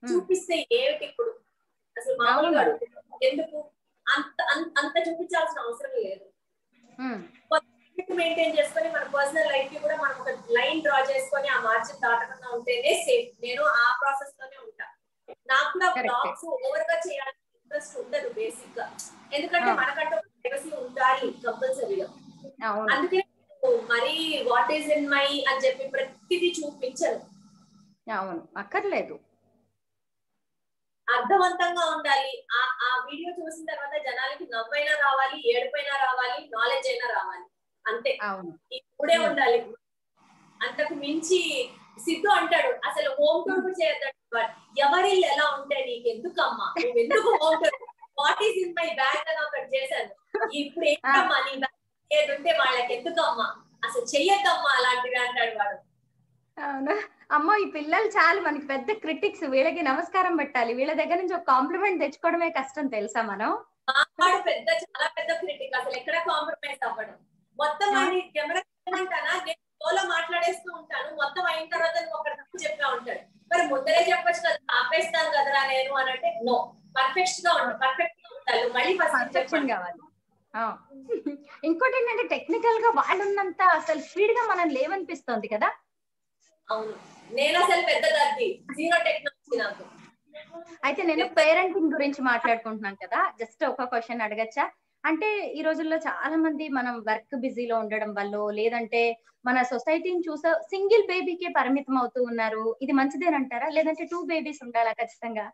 [SPEAKER 3] చూపిస్తే ఏమిటి ఇప్పుడు అసలు మామూలుగా
[SPEAKER 2] అవును.
[SPEAKER 3] అడుగుతున్నా. ఎందుకు అంత అంత- అంత చూపించాల్సిన అవసరం లేదు
[SPEAKER 2] ఉమ్,
[SPEAKER 3] మెయింటైన్ చేసుకొని మన పర్సనల్ లైఫ్ కి కూడా మనం ఒక లైన్ డ్రా చేసుకొని ఆ మార్జిన్ దాటకుండా ఉంటేనే సేఫ్ నేను ఆ ప్రాసెస్ లోనే ఉంటా నాకు కూడా
[SPEAKER 2] Correct.
[SPEAKER 3] బ్లాగ్స్ ఓవర్ గా చేయాలని ఇంట్రెస్ట్ ఉండదు బేసిక్ గా ఎందుకంటే
[SPEAKER 2] Ah.
[SPEAKER 3] మనకంటే ప్రైవసీ ఉండాలి కంపల్సరీగా
[SPEAKER 2] అవును
[SPEAKER 3] అందుకే నేను మరీ వాట్ ఈస్ ఇన్ మై అని చెప్పి ప్రతిదీ చూపించను
[SPEAKER 2] అవును అక్కర్లేదు
[SPEAKER 3] అర్థవంతంగా ఉండాలి ఆ ఆ వీడియో చూసిన తర్వాత జనాలకి నవ్వైనా రావాలి ఏడుపైనా రావాలి నాలెడ్జ్ అయినా రావాలి అంతే
[SPEAKER 2] అవును
[SPEAKER 3] ఈ మూడే
[SPEAKER 2] Hmm.
[SPEAKER 3] ఉండాలి అంతకు మించి సిద్ధు అంటాడు అసలు హోమ్ టూర్ కూడా చేయొద్దంట బట్ ఎవరి ఇల్లు ఎలా ఉంటే నీకు ఎందుకమ్మా నువ్వు ఎందుకు home tour what is in my bag అని ఒకటి చేశాను ఇప్పుడు ఏంటమ్మా నీ బ్యాగ్ ఏది ఉంటే వాళ్ళకి ఎందుకమ్మా అసలు చెయ్యొద్దమ్మా అలాంటివి అంటాడు వాడు
[SPEAKER 2] అవును అమ్మో ఈ పిల్లలు చాలు మనకి పెద్ద క్రిటిక్స్ వీళ్ళకి నమస్కారం పెట్టాలి వీళ్ళ దగ్గర నుంచి ఒక కాంప్లిమెంట్ తెచ్చుకోవడమే కష్టం తెలుసా మనం
[SPEAKER 3] మా వాడు పెద్ద చాలా పెద్ద క్రిటిక్ అసలు ఎక్కడ కాంప్రమైజ్ అవ్వడం మొత్తం వాడిని కెమెరా అంటానా నేను ఫోలో మాట్లాడేస్తూ ఉంటాను మొత్తం అయిన తర్వాత నువ్వు ఒకటి తప్పు చెప్పా ఉంటాడు మరి ముందరే చెప్పొచ్చు కదా ఆపేస్తాను కదరా నేను అని అంటే నో పర్ఫెక్ట్ గా ఉంటా పర్ఫెక్ట్ గా ఉంటాను మళ్ళీ ఫస్ట్
[SPEAKER 2] పర్ఫెక్షన్ కావాలి ఆ. ఇంకోటి ఏంటంటే టెక్నికల్ గా వాళ్ళున్నంత అసలు స్పీడ్ గా మనం లేవనిపిస్తోంది కదా
[SPEAKER 3] అవును నేను అసలు పెద్ద దద్ది జీరో టెక్నాలజీ నాకు
[SPEAKER 2] అయితే నేను పేరెంటింగ్ గురించి మాట్లాడుకుంటున్నాం కదా జస్ట్ ఒక క్వశ్చన్ అడగచ్చా అంటే ఈ రోజుల్లో చాలా మంది మనం వర్క్ బిజీలో ఉండడం వల్ల లేదంటే మన సొసైటీని చూసా సింగిల్ బేబీకే పరిమితం అవుతూ ఉన్నారు ఇది మంచిదేనంటారా లేదంటే టూ బేబీస్ ఉండాలా ఖచ్చితంగా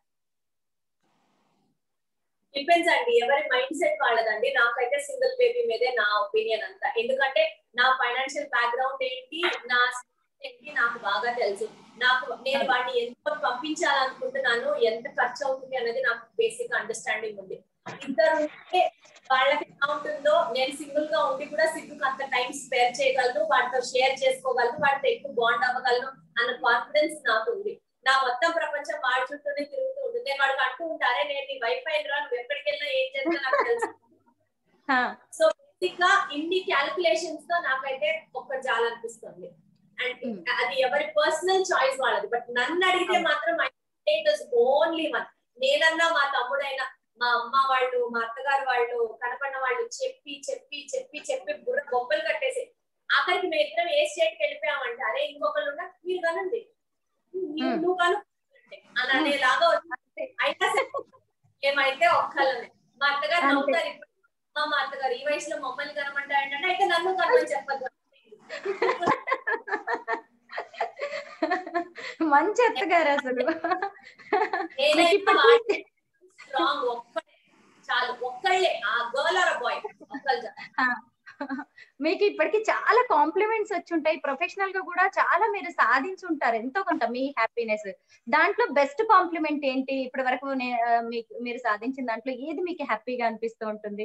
[SPEAKER 3] డిపెండ్స్ అండి ఎవరి మైండ్ సెట్ వాళ్ళదండి నాకైతే సింగిల్ బేబీ మీదే నా ఒపీనియన్ అంతా ఎందుకంటే నా ఫైనాన్షియల్ బ్యాక్గ్రౌండ్ ఏంటి నా స్థితి ఏంటి నాకు బాగా తెలుసు నాకు నేను వాడిని ఎంత పంపించాలనుకుంటున్నాను ఎంత ఖర్చు అవుతుంది అనేది నాకు బేసిక్ అండర్స్టాండింగ్ ఉంది ఇద్దరు ఉంటే వాళ్ళకి ఎలా ఉంటుందో నేను సింగిల్ గా ఉండి కూడా సిగ్గుకి అంత టైం స్పేర్ చేయగలను వాటితో షేర్ చేసుకోగలను వాటితో ఎక్కువ బాండ్ అవ్వగలను అన్న కాన్ఫిడెన్స్ నాకు ఉంది నా మొత్తం ప్రపంచం వాడి చుట్టూనే తిరుగుతూ ఉంటుంది నేను వాడికి అంటూ ఉంటారే నేను నీ వైఫై రా నువ్వు ఎక్కడికి వెళ్ళినా ఏం చేసినా నాకు తెలుసు
[SPEAKER 2] హా,
[SPEAKER 3] సో బేసిక్ గా ఇన్ని క్యాలిక్యులేషన్స్ తో నాకైతే ఒక్కటి చాలనిపిస్తుంది అండ్
[SPEAKER 2] Hmm.
[SPEAKER 3] అది ఎవరి పర్సనల్ చాయిస్ వాళ్ళది బట్ నన్ను అడిగితే
[SPEAKER 2] అవును.
[SPEAKER 3] మాత్రం ఓన్లీ వన్ నేనన్నా మా తమ్ముడైనా మా అమ్మ వాళ్ళు మా అత్తగారు వాళ్ళు కనపడిన వాళ్ళు చెప్పి చెప్పి చెప్పి చెప్పి బుర్ర గొప్పలు కట్టేసి ఆఖరికి మేము ఇద్దరం ఏ స్టేట్ కి వెళ్ళిపోయామంటే అరే ఇంకొకళ్ళు ఉన్నా మీరు కనండి నువ్వు-
[SPEAKER 2] Hmm.
[SPEAKER 3] నువ్వు కను అని అనేలాగా వచ్చింది అయినా సరే ఏమైతే ఒక్కళ్ళని మా అత్తగారు
[SPEAKER 2] అంతే.
[SPEAKER 3] నవ్వుతారు ఇప్పుడు మా మా అత్తగారు ఈ వయసులో మమ్మల్ని కనమంటారంటే అయితే నన్ను కనమని చెప్పదు
[SPEAKER 2] మంచి ఎత్తగారు అసలు మీకు
[SPEAKER 3] నేనైతే
[SPEAKER 2] ఇప్పటికీ
[SPEAKER 3] స్ట్రాంగ్ ఒక్కడే చాలు ఒక్కళ్ళే ఆ గర్ల్ ఆర్ బాయ్ ఒక్కళ్ళు చాలు.
[SPEAKER 2] మీకు ఇప్పటికి చాలా కాంప్లిమెంట్స్ వచ్చి ఉంటాయి ప్రొఫెషనల్ గా కూడా చాలా మీరు సాధించి ఉంటారు ఎంతో కొంత మీ హ్యాపీనెస్ దాంట్లో బెస్ట్ కాంప్లిమెంట్ ఏంటి ఇప్పటి వరకు నే- ఆ, మీకు మీరు సాధించిన దాంట్లో ఏది మీకు హ్యాపీగా అనిపిస్తూ ఉంటుంది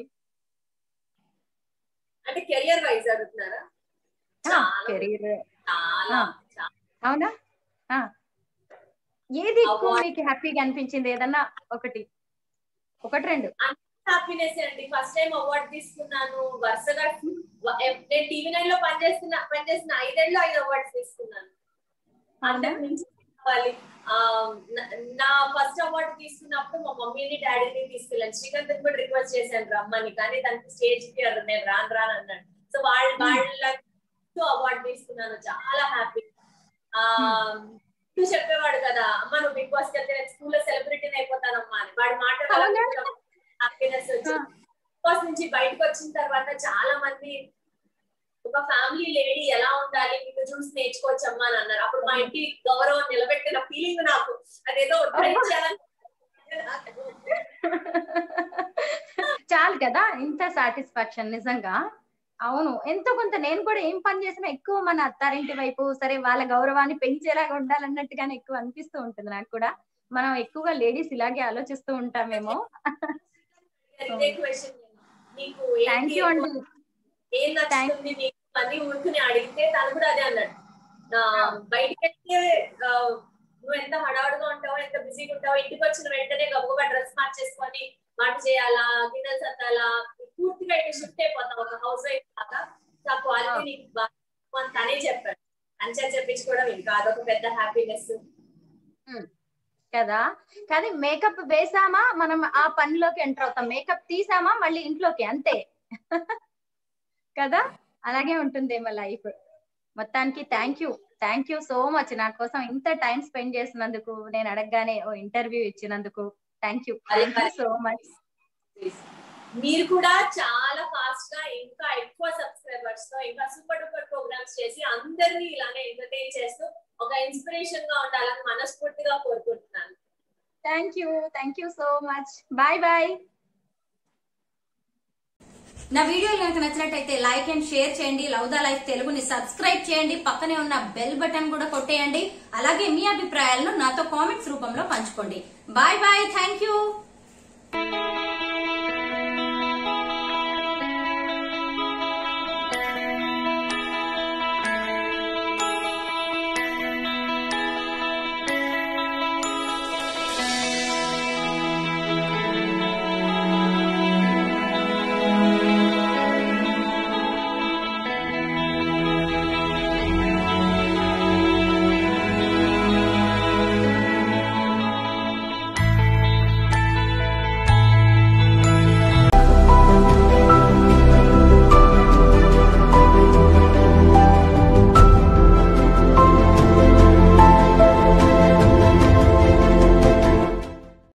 [SPEAKER 3] అంటే కెరియర్ వైజ్ అడుగుతున్నారా చాలా
[SPEAKER 2] కెరీర్
[SPEAKER 3] చాలా
[SPEAKER 2] ఆ.
[SPEAKER 3] చాలా.
[SPEAKER 2] అవునా ఆ. ఏది ఎక్కువ
[SPEAKER 3] Award.
[SPEAKER 2] మీకు హ్యాపీగా అనిపించింది ఏదన్నా ఒకటి ఒకటి రెండు
[SPEAKER 3] హ్యాపీనెస్ అండి ఫస్ట్ టైం అవార్డు తీసుకున్నాను వరుసగా వ- ఎ- నేను టీవీ నైన్ లో పనిచేస్తున్న పనిచేసిన ఐదేళ్ళు ఐదు అవార్డ్స్ తీసుకున్నాను
[SPEAKER 2] అవునా
[SPEAKER 3] అంతకు మించి కావాలి ఆ, నా- నా ఫస్ట్ అవార్డు తీసుకున్నప్పుడు మా మమ్మీని డాడీని తీసుకెళ్ళాను శ్రీకాంత్ కూడా రిక్వెస్ట్ చేశాను రమ్మని కానీ దానికి స్టేజ్ కి అన్నారు, నేను రాను రాను అన్నాడు సో వాళ్ళ వాళ్ళ అవార్డు తీసుకున్నాను చాలా హ్యాపీ ఆ నువ్వు చెప్పేవాడు కదా అమ్మ నువ్వు బిగ్ బాస్ వెళ్తే నేను స్కూల్లో సెలబ్రిటీని అయిపోతానమ్మా అని వాడి మాట
[SPEAKER 2] అవునా?
[SPEAKER 3] హ్యాపీనెస్ వచ్చింది బిగ్ బాస్ నుంచి బయటకు వచ్చిన తర్వాత చాలా మంది ఒక ఫ్యామిలీ లేడీ ఎలా ఉండాలి మీకు చూసి నేర్చుకోవచ్చమ్మా అని అన్నారు అప్పుడు మా ఇంటి గౌరవం నిలబెట్టిన ఫీలింగ్ నాకు అదేదో ఉద్ధరించాలని నాకు.
[SPEAKER 2] చాలు కదా ఇంత సాటిస్ఫాక్షన్ నిజంగా అవును ఎంతో కొంత నేను కూడా ఏం పని చేసినా ఎక్కువ మన అత్తారింటి వైపు సరే వాళ్ళ గౌరవాన్ని పెంచేలాగా ఉండాలన్నట్టుగానే ఎక్కువ అనిపిస్తూ ఉంటుంది నాకు కూడా మనం ఎక్కువగా లేడీస్ ఇలాగే ఆలోచిస్తూ ఉంటామేమో
[SPEAKER 3] ఇదే క్వశ్చన్ నీకు
[SPEAKER 2] థ్యాంక్
[SPEAKER 3] ఏంటి
[SPEAKER 2] యూ అండి
[SPEAKER 3] ఏం నచ్చుతుంది నీకు అని ఊరుకుని అడిగితే తను కూడా అదే అన్నాడు ఆ, బయటికి వెళ్తే ఆ, నువ్వు ఎంత హడావుడిగా ఉంటావో ఎంత బిజీగా ఉంటావో ఇంటికి వచ్చిన వెంటనే గబగబా డ్రెస్ మార్చేసుకొని వంట చేయాలా గిన్నెలు సత్తాలా పూర్తిగా ఇటు షిఫ్ట్ అయిపోతావు ఒక హౌస్ వైఫ్ లాగా సో ఆ క్వాలిటీ నీకు బాగా అని తనే చెప్పాడు అంచే చెప్పించుకోవడం ఇంకా అదొక పెద్ద హ్యాపీనెస్
[SPEAKER 2] కదా కానీ మేకప్ వేసామా మనం ఆ పనిలోకి ఎంటర్ అవుతాం మేకప్ తీసామా మళ్ళీ ఇంట్లోకి అంతే కదా అలాగే ఉంటుందేమో లైఫ్ మొత్తానికి thank you thank you so much నా కోసం ఇంత టైం స్పెండ్ చేసినందుకు నేను అడగగానే ఓ ఇంటర్వ్యూ ఇచ్చినందుకు thank you thank you so much
[SPEAKER 3] మీరు కూడా చాలా ఫాస్ట్ గా ఇంకా ఎక్కువ సబ్స్క్రైబర్స్ తో ఇంకా సూపర్ డూపర్ ప్రోగ్రామ్స్ చేసి అందరినీ ఇలానే ఎంటర్టైన్ చేస్తూ ఒక ఇన్స్పిరేషన్ గా ఉండాలని మనస్ఫూర్తిగా కోరుకుంటున్నాను
[SPEAKER 2] thank you thank you so much bye bye
[SPEAKER 1] నా వీడియోలు కనుక నచ్చినట్టయితే లైక్ అండ్ షేర్ చేయండి లవ్ ద లైఫ్ తెలుగుని సబ్స్క్రైబ్ చేయండి పక్కనే ఉన్న బెల్ బటన్ కూడా కొట్టేయండి అలాగే మీ అభిప్రాయాలను నాతో కామెంట్స్ రూపంలో పంచుకోండి బాయ్ బాయ్ థ్యాంక్ యూ